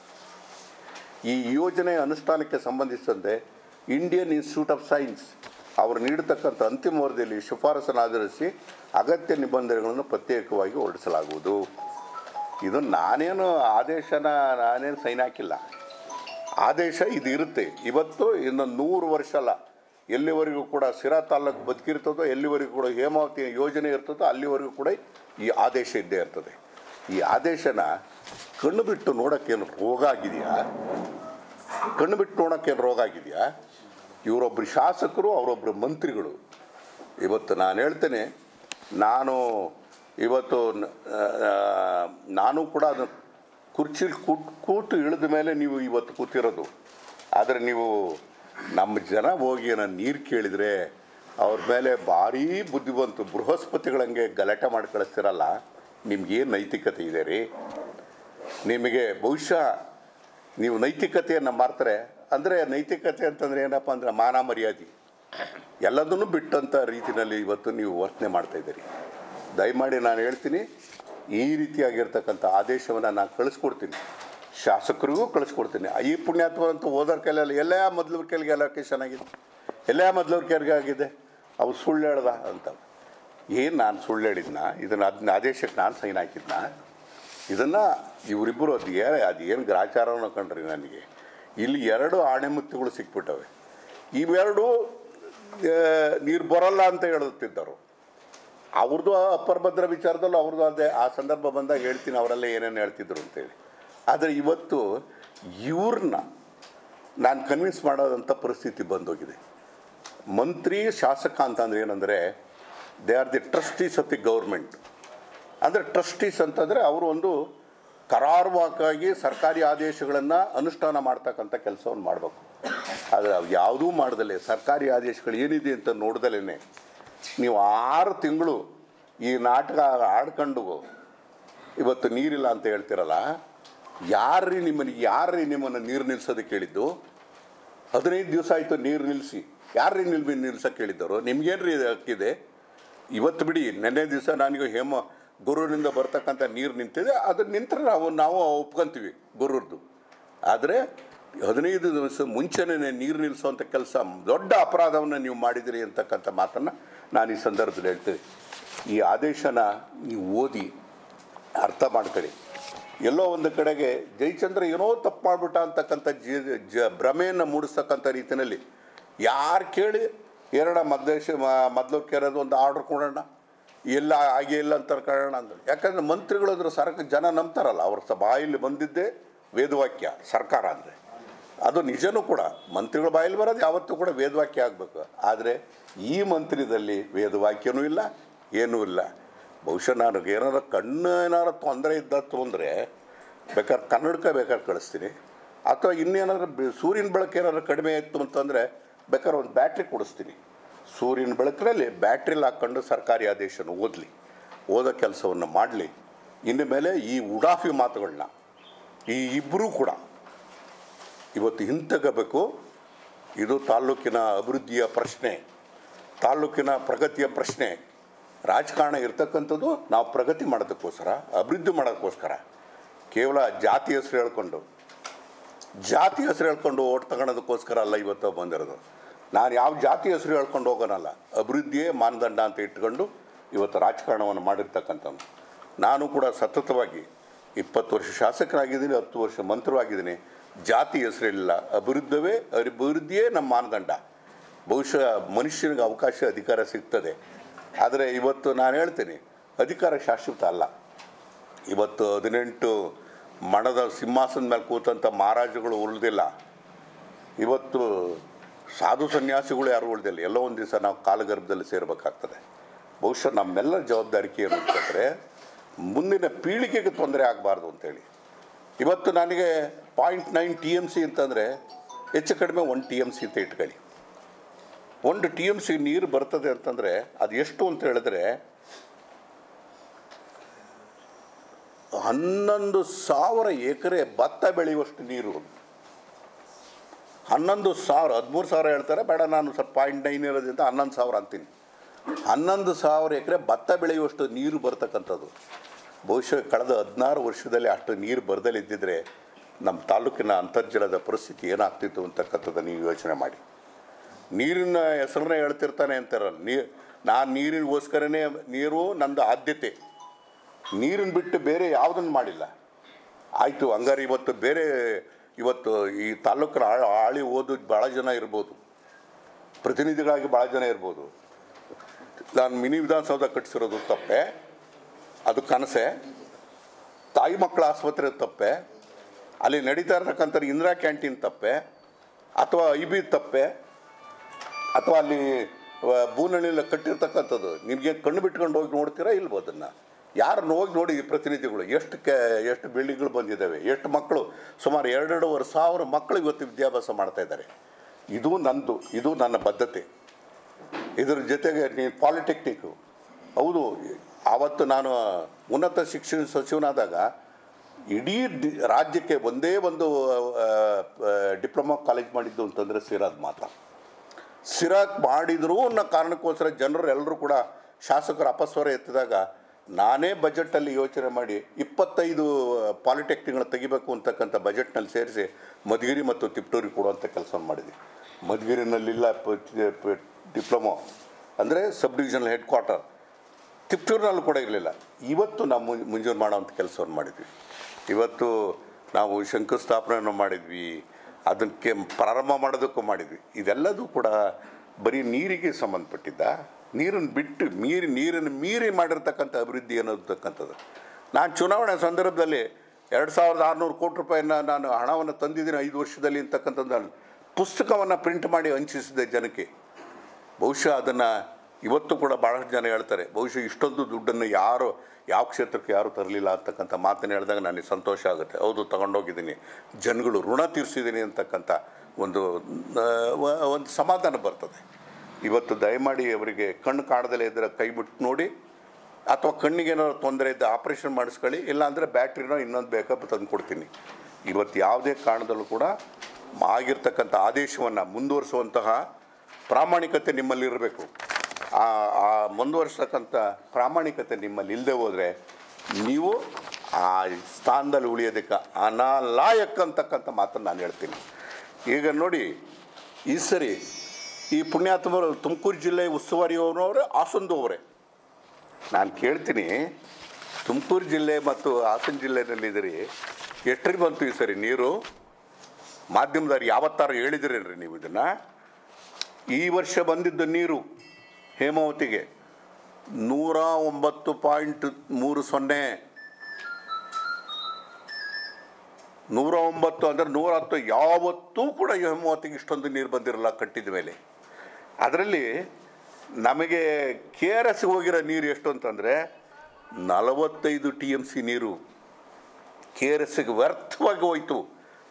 ಈ ಯೋಜನೆ ಅನುಷ್ಠಾನಕ್ಕೆ ಸಂಬಂಧಿಸಿದಂತೆ ಇಂಡಿಯನ್ ಇನ್ಸ್ಟಿಟ್ಯೂಟ್ ಆಫ್ ಸೈನ್ಸ್ ಅವರು ನೀಡತಕ್ಕಂಥ ಅಂತಿಮ ವರದಿಯಲ್ಲಿ ಶಿಫಾರಸನ್ನು ಆಧರಿಸಿ ಅಗತ್ಯ ನಿಬಂಧನೆಗಳನ್ನು ಪ್ರತ್ಯೇಕವಾಗಿ ಹೊರಡಿಸಲಾಗುವುದು ಇದು ನಾನೇನು ಆದೇಶನ ನಾನೇನು ಸೈನ್ ಹಾಕಿಲ್ಲ ಆದೇಶ ಇದು ಇರುತ್ತೆ ಇವತ್ತು ಇನ್ನೊಂದು ನೂರು ವರ್ಷ ಅಲ್ಲ ಎಲ್ಲಿವರೆಗೂ ಕೂಡ ಸಿರಾ ತಾಲೂಕು ಬದುಕಿರ್ತದೋ ಎಲ್ಲಿವರೆಗೂ ಕೂಡ ಹೇಮಾವತಿ ಯೋಜನೆ ಇರ್ತದೋ ಅಲ್ಲಿವರೆಗೂ ಕೂಡ ಈ ಆದೇಶ ಇದ್ದೇ ಇರ್ತದೆ ಈ ಆದೇಶನ ಕಣ್ಣು ಬಿಟ್ಟು ನೋಡೋಕ್ಕೇನು ರೋಗ ಆಗಿದೆಯಾ ಕಣ್ಣು ಬಿಟ್ಟು ನೋಡೋಕ್ಕೇನು ರೋಗ ಆಗಿದೆಯಾ ಇವರೊಬ್ಬರು ಶಾಸಕರು ಅವರೊಬ್ಬರು ಮಂತ್ರಿಗಳು ಇವತ್ತು ನಾನು ಹೇಳ್ತೇನೆ ನಾನು ಇವತ್ತು ನ- ಆ, ನಾನು ಕೂಡ ಅದು ಕುರ್ಚಿಲಿ ಕೂಟ್ ಕೂತು ಇಳಿದ ಮೇಲೆ ನೀವು ಇವತ್ತು ಕೂತಿರೋದು ಆದರೆ ನೀವು ನಮ್ಮ ಜನ ಹೋಗಿ ನಾನು ನೀರು ಕೇಳಿದರೆ ಅವ್ರ ಮೇಲೆ ಭಾರೀ ಬುದ್ಧಿವಂತು ಬೃಹಸ್ಪತಿಗಳಂಗೆ ಗಲಾಟೆ ಮಾಡಿ ಕಳಿಸ್ತಿರಲ್ಲ ನಿಮ್ಗೇನು ನೈತಿಕತೆ ಇದೆ ರೀ ನಿಮಗೆ ಬಹುಶಃ ನೀವು ನೈತಿಕತೆಯನ್ನು ಮಾರ್ತಾರೆ ಅಂದರೆ ನೈತಿಕತೆ ಅಂತಂದರೆ ಏನಪ್ಪ ಅಂದರೆ ಮಾನ ಮರ್ಯಾದೆ ಎಲ್ಲದನ್ನು ಬಿಟ್ಟಂಥ ರೀತಿಯಲ್ಲಿ ಇವತ್ತು ನೀವು ವರ್ತನೆ ಮಾಡ್ತಾ ಇದ್ದೀರಿ ದಯಮಾಡಿ ನಾನು ಹೇಳ್ತೀನಿ ಈ ರೀತಿಯಾಗಿರ್ತಕ್ಕಂಥ ಆದೇಶವನ್ನು ನಾನು ಕಳಿಸ್ಕೊಡ್ತೀನಿ ಶಾಸಕರಿಗೂ ಕಳಿಸ್ಕೊಡ್ತೀನಿ ಈ ಪುಣ್ಯಾತ್ಮ ಅಂತ ಓದೋರ್ ಕೈಲಲ್ಲಿ ಎಲ್ಲ ಮೊದಲವ್ರ ಕೈಲಿಗೆ ಅಲೋಕೇಶನ್ ಆಗಿದೆ ಎಲ್ಲ ಮೊದಲವ್ರ ಕೈಲಿಗೆ ಆಗಿದೆ ಅವು ಸುಳ್ಳು ಹೇಳ್ದ ಅಂತ ಏನು ನಾನು ಸುಳ್ಳು ಹೇಳಿದ್ನ ಇದನ್ನು ಅದನ್ನ ಆದೇಶಕ್ಕೆ ನಾನು ಸೈನ್ ಹಾಕಿದ್ನ ಇದನ್ನು ಇವರಿಬ್ಬರು ಅದು ಏ ಅದು ಏನು ಗ್ರಾಚಾರವನ್ನು ಕಂಡ್ರಿ ನನಗೆ ಇಲ್ಲಿ ಎರಡು ಆಣೆಮುತ್ತುಗಳು ಸಿಕ್ಬಿಟ್ಟವೆ ಇವೆರಡು ನೀರು ಬರೋಲ್ಲ ಅಂತ ಹೇಳುತ್ತಿದ್ದರು ಅವ್ರದ್ದು ಅಪ್ಪರ್ ಭದ್ರ ವಿಚಾರದಲ್ಲೂ ಅವ್ರದ್ದು ಅದೇ ಆ ಸಂದರ್ಭ ಬಂದಾಗ ಹೇಳ್ತೀನಿ ಅವರೆಲ್ಲ ಏನೇನು ಹೇಳ್ತಿದ್ರು ಅಂತೇಳಿ ಆದರೆ ಇವತ್ತು ಇವ್ರನ್ನ ನಾನು ಕನ್ವಿನ್ಸ್ ಮಾಡೋದಂಥ ಪರಿಸ್ಥಿತಿ ಬಂದೋಗಿದೆ ಮಂತ್ರಿ ಶಾಸಕ ಅಂತಂದ್ರೆ ಏನಂದರೆ they are the trustees of the government ಅಂದರೆ ಟ್ರಸ್ಟೀಸ್ ಅಂತಂದರೆ ಅವರು ಒಂದು ಕರಾರುವಾಕಾಗಿ ಸರ್ಕಾರಿ ಆದೇಶಗಳನ್ನು ಅನುಷ್ಠಾನ ಮಾಡ್ತಕ್ಕಂಥ ಕೆಲಸವನ್ನು ಮಾಡಬೇಕು ಆದರೆ ಅವು ಯಾವುದೂ ಮಾಡ್ದಲೇ ಸರ್ಕಾರಿ ಆದೇಶಗಳು ಏನಿದೆ ಅಂತ ನೋಡ್ದಲೇ ನೀವು ಆರು ತಿಂಗಳು ಈ ನಾಟಕ ಆಡ್ಕೊಂಡು ಇವತ್ತು ನೀರಿಲ್ಲ ಅಂತ ಹೇಳ್ತಿರಲ್ಲ ಯಾರ್ರೀ ನಿಮ್ಮನ್ನು ಯಾರ್ರೀ ನಿಮ್ಮನ್ನು ನೀರು ನಿಲ್ಸೋದಕ್ಕೆ ಹೇಳಿದ್ದು ಹದಿನೈದು ದಿವಸ ಆಯಿತು ನೀರು ನಿಲ್ಲಿಸಿ ಯಾರ್ರೀ ನಿಲ್ಬಿ ನಿಲ್ಸಕ್ಕೆ ಹೇಳಿದ್ದವರು ನಿಮ್ಗೇನ್ರಿ ಇದು ಹಕ್ಕಿದೆ ಇವತ್ತು ಬಿಡಿ ನೆನ್ನೆ ದಿವಸ ನನಗೆ ಹೇಮ ಗುರೂರಿಂದ ಬರ್ತಕ್ಕಂಥ ನೀರು ನಿಂತಿದೆ ಅದು ನಿಂತರೆ ನಾವು ನಾವು ಒಪ್ಕೊಂತೀವಿ ಗುರೂರ್ದು ಆದರೆ ಹದಿನೈದು ದಿವಸ ಮುಂಚೆನೇ ನೀರು ನಿಲ್ಲಿಸುವಂಥ ಕೆಲಸ ದೊಡ್ಡ ಅಪರಾಧವನ್ನು ನೀವು ಮಾಡಿದಿರಿ ಅಂತಕ್ಕಂಥ ಮಾತನ್ನು ನಾನು ಈ ಸಂದರ್ಭದಲ್ಲಿ ಹೇಳ್ತೀನಿ ಈ ಆದೇಶನ ನೀವು ಓದಿ ಅರ್ಥ ಮಾಡ್ಕೊಳ್ಳಿ ಎಲ್ಲೋ ಒಂದು ಕಡೆಗೆ ಜಯಚಂದ್ರ ಏನೋ ತಪ್ಪು ಮಾಡಿಬಿಟ್ಟ ಅಂತಕ್ಕಂಥ ಜಿ ಜ ಭ್ರಮೆಯನ್ನು ಮೂಡಿಸ್ತಕ್ಕಂಥ ರೀತಿಯಲ್ಲಿ ಯಾರು ಕೇಳಿ ಎರಡ ಮದ್ದೇಶ ಮೊದಲು ಕೇಳೋದು ಒಂದು ಆರ್ಡ್ರ್ ಕೊಡೋಣ ಎಲ್ಲ ಹಾಗೆ ಇಲ್ಲ ಅಂತ ಕಾರಣ ಅಂದರು ಯಾಕಂದರೆ ಮಂತ್ರಿಗಳು ಅದ್ರ ಸರ್ಕ ಜನ ನಂಬ್ತಾರಲ್ಲ ಅವ್ರ ಸ ಬಾಯಲ್ಲಿ ಬಂದಿದ್ದೇ ವೇದವಾಕ್ಯ ಸರ್ಕಾರ ಅಂದರೆ ಅದು ನಿಜನೂ ಕೂಡ ಮಂತ್ರಿಗಳ ಬಾಯಲ್ಲಿ ಬರೋದು ಯಾವತ್ತೂ ಕೂಡ ವೇದವಾಕ್ಯ ಆಗಬೇಕು ಆದರೆ ಈ ಮಂತ್ರಿದಲ್ಲಿ ವೇದವಾಕ್ಯನೂ ಇಲ್ಲ ಏನೂ ಇಲ್ಲ ಬಹುಶಃ ನಾನು ಏನಾರ ಕಣ್ಣು ಏನಾರ ತೊಂದರೆ ಇದ್ದತ್ತು ಅಂದರೆ ಬೇಕಾದ್ರೆ ಕನ್ನಡಕ ಬೇಕಾದ್ರೆ ಕಳಿಸ್ತೀನಿ ಅಥವಾ ಇನ್ನೇನಾದ್ರು ಬೆ- ಸೂರ್ಯನ ಬೆಳಕು ಏನಾದ್ರು ಕಡಿಮೆ ಇತ್ತು ಅಂತಂದರೆ ಬೇಕಾದ್ರೆ ಒಂದು ಬ್ಯಾಟ್ರಿ ಕೊಡಿಸ್ತೀನಿ ಸೂರ್ಯನ ಬೆಳಕಿನಲ್ಲಿ ಬ್ಯಾಟ್ರಿಲಿ ಹಾಕ್ಕೊಂಡು ಸರ್ಕಾರಿ ಆದೇಶನ ಓದಲಿ ಓದೋ ಕೆಲಸವನ್ನು ಮಾಡಲಿ ಇನ್ನು ಮೇಲೆ ಈ ಉಡಾಫಿ ಮಾತುಗಳನ್ನ ಈ ಇಬ್ಬರೂ ಕೂಡ ಇವತ್ತು ಹಿಂತಗಬೇಕು ಇದು ತಾಲ್ಲೂಕಿನ ಅಭಿವೃದ್ಧಿಯ ಪ್ರಶ್ನೆ ತಾಲ್ಲೂಕಿನ ಪ್ರಗತಿಯ ಪ್ರಶ್ನೆ ರಾಜಕಾರಣ ಇರ್ತಕ್ಕಂಥದ್ದು ನಾವು ಪ್ರಗತಿ ಮಾಡೋದಕ್ಕೋಸ್ಕರ ಅಭಿವೃದ್ಧಿ ಮಾಡೋದಕ್ಕೋಸ್ಕರ ಕೇವಲ ಜಾತಿ ಹೆಸರು ಹೇಳ್ಕೊಂಡು ಜಾತಿ ಹೆಸರು ಹೇಳ್ಕೊಂಡು ಓಟ್ ತಗೊಳೋದಕ್ಕೋಸ್ಕರ ಅಲ್ಲ ಇವತ್ತು ಬಂದಿರೋದು ನಾನು ಯಾವ ಜಾತಿ ಹೆಸರು ಹೇಳ್ಕೊಂಡು ಹೋಗೋನಲ್ಲ ಅಭಿವೃದ್ಧಿಯೇ ಮಾನದಂಡ ಅಂತ ಇಟ್ಕೊಂಡು ಇವತ್ತು ರಾಜಕಾರಣವನ್ನು ಮಾಡಿರ್ತಕ್ಕಂಥವ್ನು ನಾನು ಕೂಡ ಸತತವಾಗಿ ಇಪ್ಪತ್ತು ವರ್ಷ ಶಾಸಕರಾಗಿದ್ದೀನಿ ಹತ್ತು ವರ್ಷ ಮಂತ್ರಿಯಾಗಿದ್ದೀನಿ ಜಾತಿ ಹೆಸರಿಲ್ಲ ಅಭಿವೃದ್ಧವೇ ಅಭಿವೃದ್ಧಿಯೇ ನಮ್ಮ ಮಾನದಂಡ ಬಹುಶಃ ಮನುಷ್ಯನಿಗೆ ಅವಕಾಶ ಅಧಿಕಾರ ಸಿಗ್ತದೆ ಆದರೆ ಇವತ್ತು ನಾನು ಹೇಳ್ತೀನಿ ಅಧಿಕಾರ ಶಾಶ್ವತ ಅಲ್ಲ ಇವತ್ತು ಹದಿನೆಂಟು ಮಣದ ಸಿಂಹಾಸನದ ಮೇಲೆ ಕೂತಂಥ ಮಹಾರಾಜಗಳು ಉಳಿದಿಲ್ಲ ಇವತ್ತು ಸಾಧು ಸನ್ಯಾಸಿಗಳು ಯಾರು ಉಳಿದಿಲ್ಲ ಎಲ್ಲೋ ಒಂದು ದಿವಸ ನಾವು ಕಾಲಗರ್ಭದಲ್ಲಿ ಸೇರಬೇಕಾಗ್ತದೆ ಬಹುಶಃ ನಮ್ಮೆಲ್ಲರ ಜವಾಬ್ದಾರಿಕೆ ಏನು ಅಂತಂದರೆ ಮುಂದಿನ ಪೀಳಿಗೆಗೆ ತೊಂದರೆ ಆಗಬಾರ್ದು ಅಂತೇಳಿ ಇವತ್ತು ನನಗೆ point nine T M C ಅಂತಂದರೆ ಹೆಚ್ಚು ಕಡಿಮೆ ಒನ್ ಟಿ ಎಮ್ ಸಿ ಅಂತ ಇಟ್ಕೊಳ್ಳಿ ಒಂದು ಟಿ ಎಮ್ ಸಿ ನೀರು ಬರ್ತದೆ ಅಂತಂದರೆ ಅದು ಎಷ್ಟು ಅಂತ ಹೇಳಿದ್ರೆ ಹನ್ನೊಂದು ಸಾವಿರ ಎಕರೆ ಭತ್ತ ಬೆಳೆಯುವಷ್ಟು ನೀರು ಹನ್ನೊಂದು ಸಾವಿರ ಹದಿಮೂರು ಸಾವಿರ ಹೇಳ್ತಾರೆ ಬೇಡ ನಾನು ಸ್ವಲ್ಪ ಪಾಯಿಂಟ್ ನೈನ್ ಇರೋದ್ರಿಂದ ಹನ್ನೊಂದು ಸಾವಿರ ಅಂತೀನಿ ಹನ್ನೊಂದು ಸಾವಿರ ಎಕರೆ ಭತ್ತ ಬೆಳೆಯುವಷ್ಟು ನೀರು ಬರ್ತಕ್ಕಂಥದ್ದು ಬಹುಶಃ ಕಳೆದ ಹದಿನಾರು ವರ್ಷದಲ್ಲಿ ಅಷ್ಟು ನೀರು ಬರದಲ್ಲೇ ಇದ್ದಿದ್ರೆ ನಮ್ಮ ತಾಲೂಕಿನ ಅಂತರ್ಜಲದ ಪರಿಸ್ಥಿತಿ ಏನಾಗ್ತಿತ್ತು ಅಂತಕ್ಕಂಥದ್ದು ನೀವು ಯೋಚನೆ ಮಾಡಿ ನೀರಿನ ಹೆಸರನ್ನೇ ಹೇಳ್ತಿರ್ತಾನೆ ಅಂತಾರಲ್ಲ ನೀರು ನಾನು ನೀರಿಗೋಸ್ಕರನೇ ನೀರು ನಂದು ಆದ್ಯತೆ ನೀರನ್ನು ಬಿಟ್ಟು ಬೇರೆ ಯಾವುದನ್ನು ಮಾಡಿಲ್ಲ ಆಯಿತು ಹಂಗಾರೆ ಇವತ್ತು ಬೇರೆ ಇವತ್ತು ಈ ತಾಲೂಕಿನ ಆಳ- ಆಳಿ ಓದು ಭಾಳ ಜನ ಇರ್ಬೋದು ಪ್ರತಿನಿಧಿಗಳಾಗಿ ಭಾಳ ಜನ ಇರ್ಬೋದು ನಾನು ಮಿನಿ ವಿಧಾನಸೌಧ ಕಟ್ಟಿಸಿರೋದು ತಪ್ಪೆ ಅದು ಕನಸೆ ತಾಯಿ ಮಕ್ಕಳ ಆಸ್ಪತ್ರೆ ತಪ್ಪೆ ಅಲ್ಲಿ ನಡೀತಾ ಇರ್ತಕ್ಕಂಥ ಇಂದಿರಾ ಕ್ಯಾಂಟೀನ್ ತಪ್ಪೆ ಅಥವಾ ಐ ಬಿ ತಪ್ಪೆ ಅಥವಾ ಅಲ್ಲಿ ವ- ಬೂನಹಳ್ಳಿಯಲ್ಲಿ ಕಟ್ಟಿರ್ತಕ್ಕಂಥದ್ದು ನಿಮಗೆ ಕಣ್ಣು ಬಿಟ್ಕೊಂಡು ಹೋಗಿ ನೋಡ್ತೀರಾ ಇಲ್ವೋ ಅದನ್ನು ಯಾರನ್ನು ಹೋಗಿ ನೋಡಿ ಈ ಪ್ರತಿನಿಧಿಗಳು ಎಷ್ಟು ಕೆ ಎಷ್ಟು ಬಿಲ್ಡಿಂಗ್ಗಳು ಬಂದಿದ್ದಾವೆ ಎಷ್ಟು ಮಕ್ಕಳು ಸುಮಾರು ಎರಡೆರಡೂವರೆ ಸಾವಿರ ಮಕ್ಕಳು ಇವತ್ತು ವಿದ್ಯಾಭ್ಯಾಸ ಮಾಡ್ತಾ ಇದ್ದಾರೆ ಇದು ನಂದು ಇದು ನನ್ನ ಬದ್ಧತೆ ಇದ್ರ ಜೊತೆಗೆ ನೀವು ಪಾಲಿಟೆಕ್ನಿಕ್ಕು ಹೌದು ಆವತ್ತು ನಾನು ಉನ್ನತ ಶಿಕ್ಷಣ ಸಚಿವನಾದಾಗ ಇಡೀ ದಿ- ರಾಜ್ಯಕ್ಕೆ ಒಂದೇ ಒಂದು ಡಿಪ್ಲೊಮಾ ಕಾಲೇಜ್ ಮಾಡಿದ್ದು ಅಂತಂದರೆ ಸಿರಾದ್ ಮಾತ್ರ ಸಿರಾಕ್ ಮಾಡಿದ್ರು ಅನ್ನೋ ಕಾರಣಕ್ಕೋಸ್ಕರ ಜನರು ಎಲ್ಲರೂ ಕೂಡ ಶಾಸಕರು ಅಪಸ್ವರ ಎತ್ತಿದಾಗ ನಾನೇ ಬಜೆಟಲ್ಲಿ ಯೋಚನೆ ಮಾಡಿ ಇಪ್ಪತ್ತೈದು ಪಾಲಿಟೆಕ್ನಿಕ್ಗಳನ್ನ ತೆಗಿಬೇಕು ಅಂತಕ್ಕಂಥ ಬಜೆಟ್ನಲ್ಲಿ ಸೇರಿಸಿ ಮಧುಗಿರಿ ಮತ್ತು ತಿಪ್ಟೂರಿಗೆ ಕೊಡುವಂಥ ಕೆಲಸ ಮಾಡಿದ್ವಿ ಮಧುಗಿರಿನಲ್ಲಿಲ್ಲ ಡಿಪ್ಲೊಮೊ ಅಂದರೆ ಸಬ್ ಡಿವಿಷನಲ್ ಹೆಡ್ ಕ್ವಾರ್ಟರ್ ತಿಪ್ಟೂರಿನಲ್ಲೂ ಕೂಡ ಇರಲಿಲ್ಲ ಇವತ್ತು ನಾವು ಮುಂ- ಮುಂಜೂರು ಮಾಡೋವಂಥ ಕೆಲಸವನ್ನು ಮಾಡಿದ್ವಿ ಇವತ್ತು ನಾವು ಶಂಕುಸ್ಥಾಪನೆಯನ್ನು ಮಾಡಿದ್ವಿ ಅದಕ್ಕೆ ಪ್ರಾರಂಭ ಮಾಡೋದಕ್ಕೂ ಮಾಡಿದ್ವಿ ಇದೆಲ್ಲದೂ ಕೂಡ ಬರೀ ನೀರಿಗೆ ಸಂಬಂಧಪಟ್ಟಿದ್ದ ನೀರನ್ನು ಬಿಟ್ಟು ಮೀರಿ ನೀರನ್ನು ಮೀರಿ ಮಾಡಿರ್ತಕ್ಕಂಥ ಅಭಿವೃದ್ಧಿ ಅನ್ನೋದಕ್ಕಂಥದ್ದು ನಾನು ಚುನಾವಣೆ ಸಂದರ್ಭದಲ್ಲಿ ಎರಡು ಸಾವಿರದ ಆರುನೂರು ಕೋಟಿ ರೂಪಾಯಿನ ನಾನು ಹಣವನ್ನು ತಂದಿದ್ದೀನಿ ಐದು ವರ್ಷದಲ್ಲಿ ಅಂತಕ್ಕಂಥದ್ದು ನಾನು ಪುಸ್ತಕವನ್ನು ಪ್ರಿಂಟ್ ಮಾಡಿ ಹಂಚಿಸಿದ್ದೆ ಜನಕ್ಕೆ ಬಹುಶಃ ಅದನ್ನು ಇವತ್ತು ಕೂಡ ಭಾಳಷ್ಟು ಜನ ಹೇಳ್ತಾರೆ ಬಹುಶಃ ಇಷ್ಟೊಂದು ದುಡ್ಡನ್ನು ಯಾರು ಯಾವ ಕ್ಷೇತ್ರಕ್ಕೆ ಯಾರು ತರಲಿಲ್ಲ ಅಂತಕ್ಕಂಥ ಮಾತನ್ನು ಹೇಳಿದಾಗ ನನಗೆ ಸಂತೋಷ ಆಗುತ್ತೆ ಹೌದು ತಗೊಂಡೋಗಿದ್ದೀನಿ ಜನಗಳು ಋಣ ತೀರಿಸಿದ್ದೀನಿ ಅಂತಕ್ಕಂಥ ಒಂದು ಆ, ವ- ಒಂದು ಸಮಾಧಾನ ಬರ್ತದೆ ಇವತ್ತು ದಯಮಾಡಿ ಅವರಿಗೆ ಕಣ್ಣು ಕಾಣದಲ್ಲೇ ಇದ್ದರೆ ಕೈ ಬಿಟ್ಟು ನೋಡಿ ಅಥವಾ ಕಣ್ಣಿಗೆ ಏನಾದ್ರು ತೊಂದರೆ ಇದ್ದ ಆಪ್ರೇಷನ್ ಮಾಡಿಸ್ಕೊಳ್ಳಿ ಇಲ್ಲಾಂದರೆ ಬ್ಯಾಟ್ರಿನೋ ಇನ್ನೊಂದು ಬೇಕಪ್ ತಂದು ಕೊಡ್ತೀನಿ ಇವತ್ತು ಯಾವುದೇ ಕಾರಣದಲ್ಲೂ ಕೂಡ ಆಗಿರ್ತಕ್ಕಂಥ ಆದೇಶವನ್ನು ಮುಂದುವರಿಸುವಂತಹ ಪ್ರಾಮಾಣಿಕತೆ ನಿಮ್ಮಲ್ಲಿರಬೇಕು ಆ ಆ ಮುಂದುವರಿಸ್ತಕ್ಕಂಥ ಪ್ರಾಮಾಣಿಕತೆ ನಿಮ್ಮಲ್ಲಿ ಇಲ್ಲದೆ ಹೋದರೆ ನೀವು ಆ ಸ್ಥಾನದಲ್ಲಿ ಉಳಿಯೋದಕ್ಕೆ ಅನಾಲಾಯಕ್ ಅಂತಕ್ಕಂಥ ಮಾತನ್ನು ನಾನು ಹೇಳ್ತೀನಿ ಈಗ ನೋಡಿ ಈ ಸರಿ ಈ ಪುಣ್ಯಾತ್ಮರು ತುಮಕೂರು ಜಿಲ್ಲೆ ಉಸ್ತುವಾರಿಯವರವರೇ ಹಾಸನದು ಅವರೇ ನಾನು ಕೇಳ್ತೀನಿ ತುಮಕೂರು ಜಿಲ್ಲೆ ಮತ್ತು ಹಾಸನ ಜಿಲ್ಲೆನಲ್ಲಿದ್ದೀರಿ ಎಷ್ಟರಿಗೆ ಬಂತು ಈ ಸರಿ ನೀರು ಮಾಧ್ಯಮದವ್ರು ಯಾವತ್ತಾರು ಹೇಳಿದಿರೇನ್ರಿ ನೀವು ಇದನ್ನು ಈ ವರ್ಷ ಬಂದಿದ್ದ ನೀರು ಹೇಮಾವತಿಗೆ ನೂರ ಒಂಬತ್ತು ಪಾಯಿಂಟ್ ಮೂರು ಸೊನ್ನೆ ನೂರ ಒಂಬತ್ತು ಅಂದರೆ ನೂರ ಹತ್ತು ಯಾವತ್ತೂ ಕೂಡ ಹೇಮಾವತಿಗೆ ಇಷ್ಟೊಂದು ನೀರು ಬಂದಿರಲ್ಲ ಕಟ್ಟಿದ ಮೇಲೆ ಅದರಲ್ಲಿ ನಮಗೆ ಕೆ ಆರ್ ಎಸ್ಗೆ ಹೋಗಿರೋ ನೀರು ಎಷ್ಟು ಅಂತಂದರೆ ನಲವತ್ತೈದು ಟಿ ಎಮ್ ಸಿ ನೀರು ಕೆ ಆರ್ ಎಸ್ಗೆ ವ್ಯರ್ಥವಾಗಿ ಹೋಯ್ತು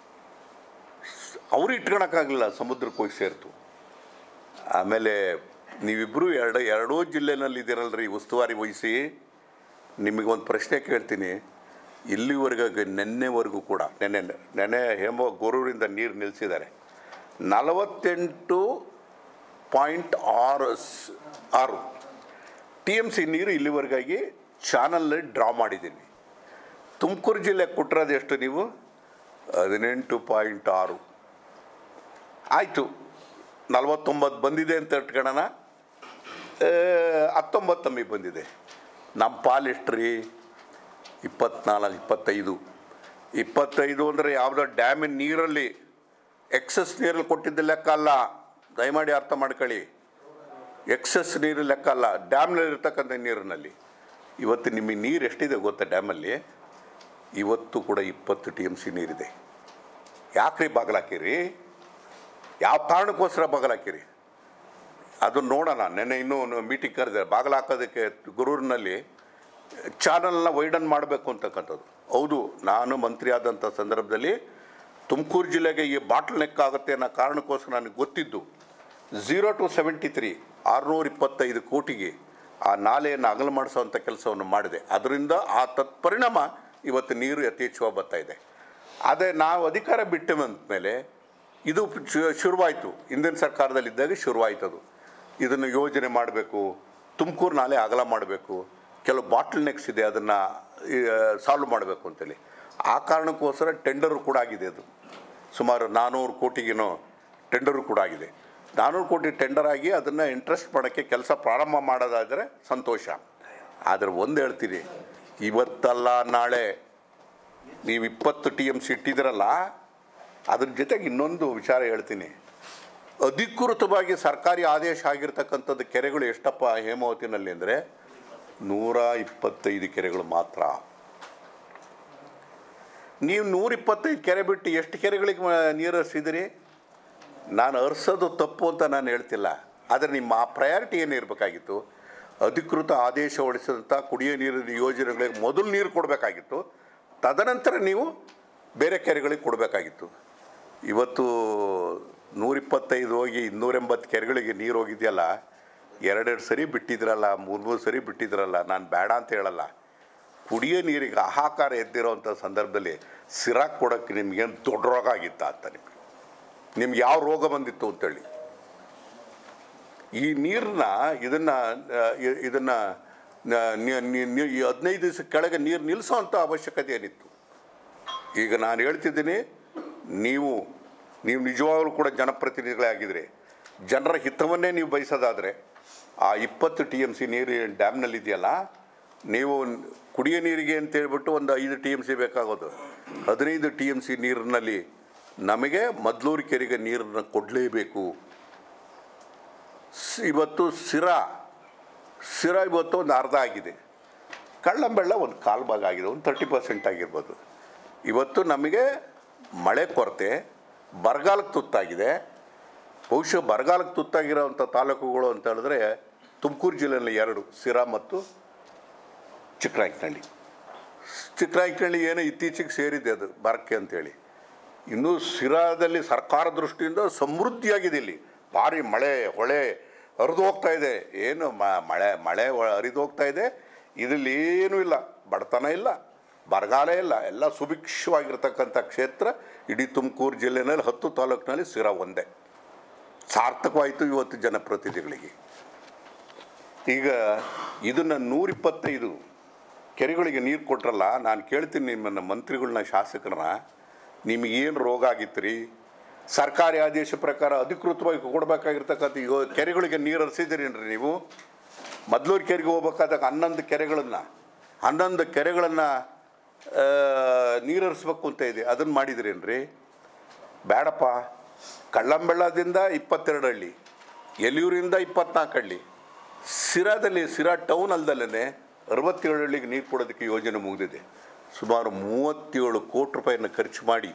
ಅವ್ರು ಇಟ್ಕೊಳಕ್ಕಾಗಲಿಲ್ಲ ಸಮುದ್ರಕ್ಕೆ ಹೋಗಿ ಸೇರ್ತು ಆಮೇಲೆ ನೀವಿಬ್ಬರು ಎರಡು ಎರಡೂ ಜಿಲ್ಲೆನಲ್ಲಿ ಇದ್ದೀರಲ್ರಿ ಉಸ್ತುವಾರಿ ವಹಿಸಿ ನಿಮಗೊಂದು ಪ್ರಶ್ನೆ ಕೇಳ್ತೀನಿ ಇಲ್ಲಿವರೆಗೆ ನೆನ್ನೆವರೆಗೂ ಕೂಡ ನೆನ್ನೆ ನೆನ್ನೆ ಹೇಮೋ ಗೊರೂರಿಂದ ನೀರು ನಿಲ್ಲಿಸಿದ್ದಾರೆ ನಲವತ್ತೆಂಟು ಪಾಯಿಂಟ್ ಆರು ಸ್- ಆರು ಟಿ ಎಮ್ ಸಿ ನೀರು ಇಲ್ಲಿವರೆಗಾಗಿ ಚಾನಲ್ನಲ್ಲಿ ಡ್ರಾ ಮಾಡಿದ್ದೀನಿ ತುಮಕೂರು ಜಿಲ್ಲೆಗೆ ಕೊಟ್ಟಿರೋದು ಎಷ್ಟು ನೀವು ಹದಿನೆಂಟು ಪಾಯಿಂಟ್ ಆರು ಆಯಿತು ನಲವತ್ತೊಂಬತ್ತು ಬಂದಿದೆ ಅಂತ ಇಟ್ಕೊಳ್ಳೋಣ ಆ, ಹತ್ತೊಂಬತ್ತು ನಮಗೆ ಬಂದಿದೆ ನಮ್ಮ ಪಾಲು ಎಷ್ಟು ರೀ ಇಪ್ಪತ್ನಾಲ್ಕು ಇಪ್ಪತ್ತೈದು ಇಪ್ಪತ್ತೈದು ಅಂದರೆ ಯಾವುದೋ ಡ್ಯಾಮಿನ ನೀರಲ್ಲಿ ಎಕ್ಸಸ್ ನೀರಲ್ಲಿ ಕೊಟ್ಟಿದ್ದ ಲೆಕ್ಕ ಅಲ್ಲ ದಯಮಾಡಿ ಅರ್ಥ ಮಾಡ್ಕೊಳ್ಳಿ ಎಕ್ಸಸ್ ನೀರು ಲೆಕ್ಕ ಅಲ್ಲ ಡ್ಯಾಮ್ನಲ್ಲಿ ಇರ್ತಕ್ಕಂಥ ನೀರಿನಲ್ಲಿ ಇವತ್ತು ನಿಮಗೆ ನೀರು ಎಷ್ಟಿದೆ ಗೊತ್ತಾ ಡ್ಯಾಮಲ್ಲಿ ಇವತ್ತು ಕೂಡ ಇಪ್ಪತ್ತು ಟಿ ಎಮ್ ಸಿ ನೀರಿದೆ ಯಾಕ್ರಿ ಬಾಗಿಲಾಕಿರಿ ಯಾವ ಕಾರಣಕ್ಕೋಸ್ಕರ ಬಾಗಿಲಾಕಿರಿ ಅದು ನೋಡೋಣ ನೆನ್ನೆ ಇನ್ನೂ ಮೀಟಿಂಗ್ ಕರೆದೆ ಬಾಗಿಲು ಹಾಕೋದಕ್ಕೆ ಗುರೂರಿನಲ್ಲಿ ಚಾನಲ್ನ ವೈಡನ್ ಮಾಡಬೇಕು ಅಂತಕ್ಕಂಥದ್ದು ಹೌದು ನಾನು ಮಂತ್ರಿ ಆದಂಥ ಸಂದರ್ಭದಲ್ಲಿ ತುಮಕೂರು ಜಿಲ್ಲೆಗೆ ಈ ಬಾಟ್ಲ್ ನೆಕ್ ಆಗುತ್ತೆ ಅನ್ನೋ ಕಾರಣಕ್ಕೋಸ್ಕರ ನನಗೆ ಗೊತ್ತಿದ್ದು ಝೀರೋ ಟು ಸೆವೆಂಟಿ ತ್ರೀ ಆರುನೂರ ಇಪ್ಪತ್ತೈದು ಕೋಟಿಗೆ ಆ ನಾಲೆಯನ್ನು ಅಗಲ ಮಾಡಿಸೋವಂಥ ಕೆಲಸವನ್ನು ಮಾಡಿದೆ ಅದರಿಂದ ಆ ತತ್ಪರಿಣಾಮ ಇವತ್ತು ನೀರು ಯಥೇಚ್ಛವಾಗಿ ಬರ್ತಾ ಇದೆ ಅದೇ ನಾವು ಅಧಿಕಾರ ಬಿಟ್ಟ ಮೇಲೆ ಇದು ಶು- ಶುರುವಾಯಿತು ಹಿಂದಿನ ಸರ್ಕಾರದಲ್ಲಿದ್ದಾಗ ಶುರುವಾಯ್ತು ಅದು ಇದನ್ನು ಯೋಜನೆ ಮಾಡಬೇಕು ತುಮಕೂರು ನಾಲೆ ಅಗಲ ಮಾಡಬೇಕು ಕೆಲವು ಬಾಟ್ಲ್ ನೆಕ್ಸ್ ಇದೆ ಅದನ್ನು ಸಾಲ್ವ್ ಮಾಡಬೇಕು ಅಂತೇಳಿ ಆ ಕಾರಣಕ್ಕೋಸ್ಕರ ಟೆಂಡರು ಕೂಡ ಆಗಿದೆ ಅದು ಸುಮಾರು ನಾನ್ನೂರು ಕೋಟಿಗೇನೋ ಟೆಂಡರು ಕೂಡ ಆಗಿದೆ ನಾನ್ನೂರು ಕೋಟಿ ಟೆಂಡರ್ ಆಗಿ ಅದನ್ನು ಇಂಟ್ರೆಸ್ಟ್ ಮಾಡೋಕ್ಕೆ ಕೆಲಸ ಪ್ರಾರಂಭ ಮಾಡೋದಾದರೆ ಸಂತೋಷ ಆದರೆ ಒಂದು ಹೇಳ್ತೀನಿ ಇವತ್ತಲ್ಲ ನಾಳೆ ನೀವು ಇಪ್ಪತ್ತು ಟಿ ಎಮ್ ಸಿ ಇಟ್ಟಿದ್ದೀರಲ್ಲ ಅದ್ರ ಜೊತೆಗೆ ಇನ್ನೊಂದು ವಿಚಾರ ಹೇಳ್ತೀನಿ ಅಧಿಕೃತವಾಗಿ ಸರ್ಕಾರಿ ಆದೇಶ ಆಗಿರ್ತಕ್ಕಂಥದ್ದು ಕೆರೆಗಳು ಎಷ್ಟಪ್ಪ ಹೇಮಾವತಿನಲ್ಲಿ ಅಂದರೆ ನೂರ ಇಪ್ಪತ್ತೈದು ಕೆರೆಗಳು ಮಾತ್ರ ನೀವು ನೂರ ಇಪ್ಪತ್ತೈದು ಕೆರೆ ಬಿಟ್ಟು ಎಷ್ಟು ಕೆರೆಗಳಿಗೆ ಮ- ನೀರು ಹರಿಸಿದಿರಿ ನಾನು ಹರಿಸೋದು ತಪ್ಪು ಅಂತ ನಾನು ಹೇಳ್ತಿಲ್ಲ ಆದರೆ ನಿಮ್ಮ ಆ ಪ್ರಯಾರಿಟಿ ಏನಿರಬೇಕಾಗಿತ್ತು ಅಧಿಕೃತ ಆದೇಶ ಹೊರಡಿಸಿದಂಥ ಕುಡಿಯೋ ನೀರಿನ ಯೋಜನೆಗಳಿಗೆ ಮೊದಲು ನೀರು ಕೊಡಬೇಕಾಗಿತ್ತು ತದನಂತರ ನೀವು ಬೇರೆ ಕೆರೆಗಳಿಗೆ ಕೊಡಬೇಕಾಗಿತ್ತು ಇವತ್ತು ನೂರಿಪ್ಪತ್ತೈದು ಹೋಗಿ ಇನ್ನೂರೆಂಬತ್ತು ಕೆರೆಗಳಿಗೆ ನೀರು ಹೋಗಿದೆಯಲ್ಲ ಎರಡೆರಡು ಸರಿ ಬಿಟ್ಟಿದ್ರಲ್ಲ ಮೂರು ಮೂರು ಸರಿ ಬಿಟ್ಟಿದ್ರಲ್ಲ ನಾನು ಬೇಡ ಅಂತ ಹೇಳಲ್ಲ ಕುಡಿಯೋ ನೀರಿಗೆ ಹಾಹಾಕಾರ ಎದ್ದಿರೋವಂಥ ಸಂದರ್ಭದಲ್ಲಿ ಸಿರಾಕ್ ಕೊಡೋಕ್ಕೆ ನಿಮ್ಗೇನು ದೊಡ್ಡ ರೋಗ ಆಗಿತ್ತ ಅಂತ ನಿಮಗೆ ನಿಮ್ಗೆ ಯಾವ ರೋಗ ಬಂದಿತ್ತು ಅಂತೇಳಿ ಈ ನೀರನ್ನ ಇದನ್ನು ಇದನ್ನು ಈ ಹದಿನೈದು ದಿವಸ ಕೆಳಗೆ ನೀರು ನಿಲ್ಲಿಸೋ ಅಂಥ ಅವಶ್ಯಕತೆ ಏನಿತ್ತು ಈಗ ನಾನು ಹೇಳ್ತಿದ್ದೀನಿ ನೀವು ನೀವು ನಿಜವಾಗ್ಲೂ ಕೂಡ ಜನಪ್ರತಿನಿಧಿಗಳೇ ಆಗಿದ್ರೆ ಜನರ ಹಿತವನ್ನೇ ನೀವು ಬಯಸೋದಾದರೆ ಆ ಇಪ್ಪತ್ತು ಟಿ ಎಮ್ ಸಿ ನೀರು ಡ್ಯಾಮ್ನಲ್ಲಿ ಇದೆಯಲ್ಲ ನೀವು ಕುಡಿಯೋ ನೀರಿಗೆ ಅಂತ ಹೇಳ್ಬಿಟ್ಟು ಒಂದು ಐದು ಟಿ ಎಮ್ ಸಿ ಬೇಕಾಗೋದು ಹದಿನೈದು ಟಿ ಎಮ್ ಸಿ ನೀರಿನಲ್ಲಿ ನಮಗೆ ಮದ್ಲೂರು ಕೆರೆಗೆ ನೀರನ್ನು ಕೊಡಲೇಬೇಕು ಸ್- ಇವತ್ತು ಸಿರಾ ಸಿರಾ ಇವತ್ತು ಒಂದು ಅರ್ಧ ಆಗಿದೆ ಕಳ್ಳಂಬೆಳ್ಳ ಒಂದು ಕಾಲು ಭಾಗ ಆಗಿದೆ ಒಂದು ತರ್ಟಿ ಪರ್ಸೆಂಟ್ ಆಗಿರ್ಬೋದು ಇವತ್ತು ನಮಗೆ ಮಳೆ ಕೊರತೆ ಬರಗಾಲಕ್ಕೆ ತುತ್ತಾಗಿದೆ ಬಹುಶಃ ಬರಗಾಲಕ್ಕೆ ತುತ್ತಾಗಿರೋವಂಥ ತಾಲೂಕುಗಳು ಅಂತ ಹೇಳಿದ್ರೆ ತುಮಕೂರು ಜಿಲ್ಲೆಯಲ್ಲಿ ಎರಡು ಸಿರಾ ಮತ್ತು ಚಿಕ್ಕನಾಯಕನಹಳ್ಳಿ ಚಿಕ್ಕನಾಯಕನಹಳ್ಳಿ ಏನೋ ಇತ್ತೀಚೆಗೆ ಸೇರಿದೆ ಅದು ಬರಕ್ಕೆ ಅಂತೇಳಿ ಇನ್ನೂ ಸಿರಾದಲ್ಲಿ ಸರ್ಕಾರ ದೃಷ್ಟಿಯಿಂದ ಸಮೃದ್ಧಿಯಾಗಿದೆ ಇಲ್ಲಿ ಭಾರಿ ಮಳೆ ಹೊಳೆ ಹರಿದು ಹೋಗ್ತಾ ಇದೆ ಏನು ಮ- ಮಳೆ ಮಳೆ ಒ- ಹರಿದು ಹೋಗ್ತಾ ಇದೆ ಇದರಲ್ಲಿ ಏನೂ ಇಲ್ಲ ಬಡತನ ಇಲ್ಲ ಬರಗಾಲ ಇಲ್ಲ ಎಲ್ಲ ಸುಭಿಕ್ಷವಾಗಿರ್ತಕ್ಕಂಥ ಕ್ಷೇತ್ರ ಇಡೀ ತುಮಕೂರು ಜಿಲ್ಲೆನಲ್ಲಿ ಹತ್ತು ತಾಲೂಕಿನಲ್ಲಿ ಸಿರಾ ಒಂದೇ ಸಾರ್ಥಕವಾಯಿತು ಇವತ್ತು ಜನಪ್ರತಿನಿಧಿಗಳಿಗೆ ಈಗ ಇದನ್ನು ನೂರಿಪ್ಪತ್ತೈದು ಕೆರೆಗಳಿಗೆ ನೀರು ಕೊಟ್ರಲ್ಲ ನಾನು ಕೇಳ್ತೀನಿ ನಿಮ್ಮನ್ನು ಮಂತ್ರಿಗಳನ್ನ ಶಾಸಕರನ್ನ ನಿಮಗೇನು ರೋಗ ಆಗಿತ್ತು ರೀ ಸರ್ಕಾರಿ ಆದೇಶ ಪ್ರಕಾರ ಅಧಿಕೃತವಾಗಿ ಕೊಡಬೇಕಾಗಿರ್ತಕ್ಕಂಥ ಈಗ ಕೆರೆಗಳಿಗೆ ನೀರು ಹರಿಸಿದ್ದೀರೇನ್ರಿ ನೀವು ಮದ್ಲೂರು ಕೆರೆಗೆ ಹೋಗ್ಬೇಕಾದಾಗ ಹನ್ನೊಂದು ಕೆರೆಗಳನ್ನು ಹನ್ನೊಂದು ಕೆರೆಗಳನ್ನು ನೀರು ಹರಿಸ್ಬೇಕು ಅಂತ ಇದೆ ಅದನ್ನು ಮಾಡಿದ್ರೇನ್ರಿ ಬೇಡಪ್ಪ ಕಳ್ಳಂಬೆಳ್ಳದಿಂದ ಇಪ್ಪತ್ತೆರಡು ಹಳ್ಳಿ ಎಲಿಯೂರಿಂದ ಇಪ್ಪತ್ನಾಲ್ಕು ಹಳ್ಳಿ ಸಿರಾದಲ್ಲಿ ಸಿರಾ ಟೌನ್ ಅಲ್ದಲ್ಲೇ ಅರವತ್ತೇಳು ಹಳ್ಳಿಗೆ ನೀರು ಕೊಡೋದಕ್ಕೆ ಯೋಜನೆ ಮುಗಿದಿದೆ ಸುಮಾರು ಮೂವತ್ತೇಳು ಕೋಟಿ ರೂಪಾಯಿನ ಖರ್ಚು ಮಾಡಿ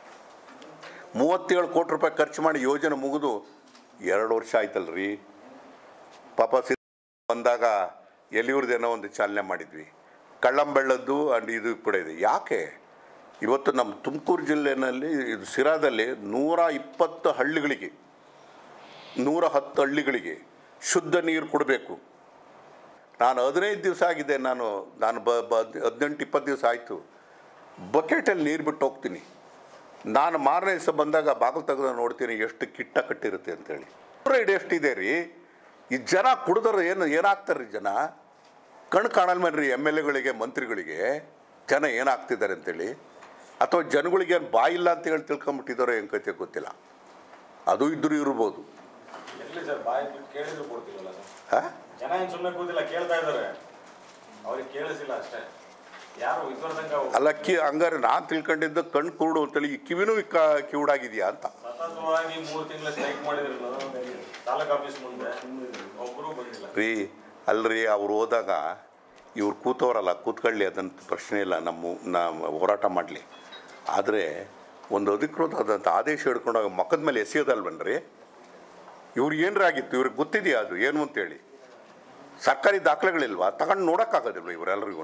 ಮೂವತ್ತೇಳು ಕೋಟಿ ರೂಪಾಯಿ ಖರ್ಚು ಮಾಡಿ ಯೋಜನೆ ಮುಗಿದು ಎರಡು ವರ್ಷ ಆಯ್ತಲ್ರಿ ಪಾಪ ಸಿ ಬಂದಾಗ ಎಲಿಯೂರ್ದೇನೋ ಒಂದು ಚಾಲನೆ ಮಾಡಿದ್ವಿ ಕಳ್ಳಂಬೆಳ್ಳದ್ದು ಅಂಡ್ ಇದು ಕೂಡ ಇದೆ ಯಾಕೆ ಇವತ್ತು ನಮ್ಮ ತುಮಕೂರು ಜಿಲ್ಲೆಯಲ್ಲಿ ಇದು ಸಿರಾದಲ್ಲಿ ನೂರ ಇಪ್ಪತ್ತು ಹಳ್ಳಿಗಳಿಗೆ ನೂರ ಹತ್ತು ಹಳ್ಳಿಗಳಿಗೆ ಶುದ್ಧ ನೀರು ಕೊಡಬೇಕು ನಾನು ಹದಿನೈದು ದಿವಸ ಆಗಿದೆ ನಾನು ನಾನು ಬ ಬ ಹದಿನೆಂಟು ಇಪ್ಪತ್ತು ದಿವಸ ಆಯಿತು ಬಕೆಟಲ್ಲಿ ನೀರು ಬಿಟ್ಟು ಹೋಗ್ತೀನಿ ನಾನು ಮಾರನೇ ದಿವಸ ಬಂದಾಗ ಬಾಗಿಲು ತೆಗೆದು ನೋಡ್ತೀನಿ ಎಷ್ಟು ಕಿಟ್ಟ ಕಟ್ಟಿರುತ್ತೆ ಅಂತೇಳಿ ರೇಟ್ ಎಷ್ಟಿದೆ ರೀ ಈ ಜನ ಕುಡಿದ್ರೆ ಏನು ಏನಾಗ್ತಾರೆ ರೀ ಜನ ಕಣ್ಣು ಕಾಣಲ್ ರೀ ಎಮ್ ಎಲ್ ಎಗಳಿಗೆ ಮಂತ್ರಿಗಳಿಗೆ ಜನ ಏನಾಗ್ತಿದ್ದಾರೆ ಅಂತೇಳಿ ಅಥವಾ ಜನಗಳಿಗೆ ಏನು ಬಾಯಿಲ್ಲ ಅಂತ ಹೇಳಿ ತಿಳ್ಕೊಂಬಿಟ್ಟಿದ್ದಾರೋ ಏನು ಕತೆ ಗೊತ್ತಿಲ್ಲ ಅದು ಇದ್ರೂ ಇರ್ಬೋದು ಎಲ್ಲಿ ಸರ್ ಬಾಯಿ ಬಿಟ್ಟು ಕೇಳಿದ್ರು ಕೊಡ್ತಿರಲ್ಲ ಸರ್ ಹಾಂ ಜನ ಏನ್ ಸುಮ್ಮನೆ ಕೂತಿಲ್ಲ ಕೇಳ್ತಾ ಇದಾರೆ ಅವ್ರಿಗೆ ಕೇಳಿಸಿಲ್ಲ ಅಷ್ಟೇ ಯಾರು ಇದ್ರ ತನಕ ಅಲ್ಲ ಕಿ ಹಂಗಾರೆ ನಾನು ತಿಳ್ಕೊಂಡಿದ್ದು ಕಣ್ಣು ಕುರುಡು ಅಂತೇಳಿ ಈ ಕಿವಿನೂ ಕ ಕಿವುಡಾಗಿದೆಯಾ ಅಂತ ಸತತವಾಗಿ ಮೂರು ತಿಂಗಳ ಸ್ಟ್ರೈಕ್ ಮಾಡಿದ್ರಲ್ಲ ತಾಲೂಕ್ ಆಫೀಸ್ ಮುಂದೆ ಒಬ್ಬರು ಬಂದಿಲ್ಲ ರೀ ಅಲ್ರಿ ಅವ್ರು ಹೋದಾಗ ಇವ್ರು ಕೂತವರಲ್ಲ ಕೂತ್ಕೊಳ್ಳಿ ಅದಂತ ಪ್ರಶ್ನೆ ಇಲ್ಲ ನಮ್ಮ ನಾ ಹೋರಾಟ ಮಾಡಲಿ ಆದರೆ ಒಂದು ಅಧಿಕೃತವಾದಂಥ ಆದೇಶ ಹಿಡ್ಕೊಂಡಾಗ ಮುಖದ ಮೇಲೆ ಎಸೆಯೋದಲ್ವನ್ರಿ ಇವ್ರಿಗೆ ಏನರ ಆಗಿತ್ತು ಇವ್ರಿಗೆ ಗೊತ್ತಿದೆಯಾ ಅದು ಏನು ಅಂತೇಳಿ ಸರ್ಕಾರಿ ದಾಖಲೆಗಳಿಲ್ವಾ ತಗೊಂಡು ನೋಡೋಕ್ಕಾಗೋದಿಲ್ವ ಇವರೆಲ್ಲರಿಗೂ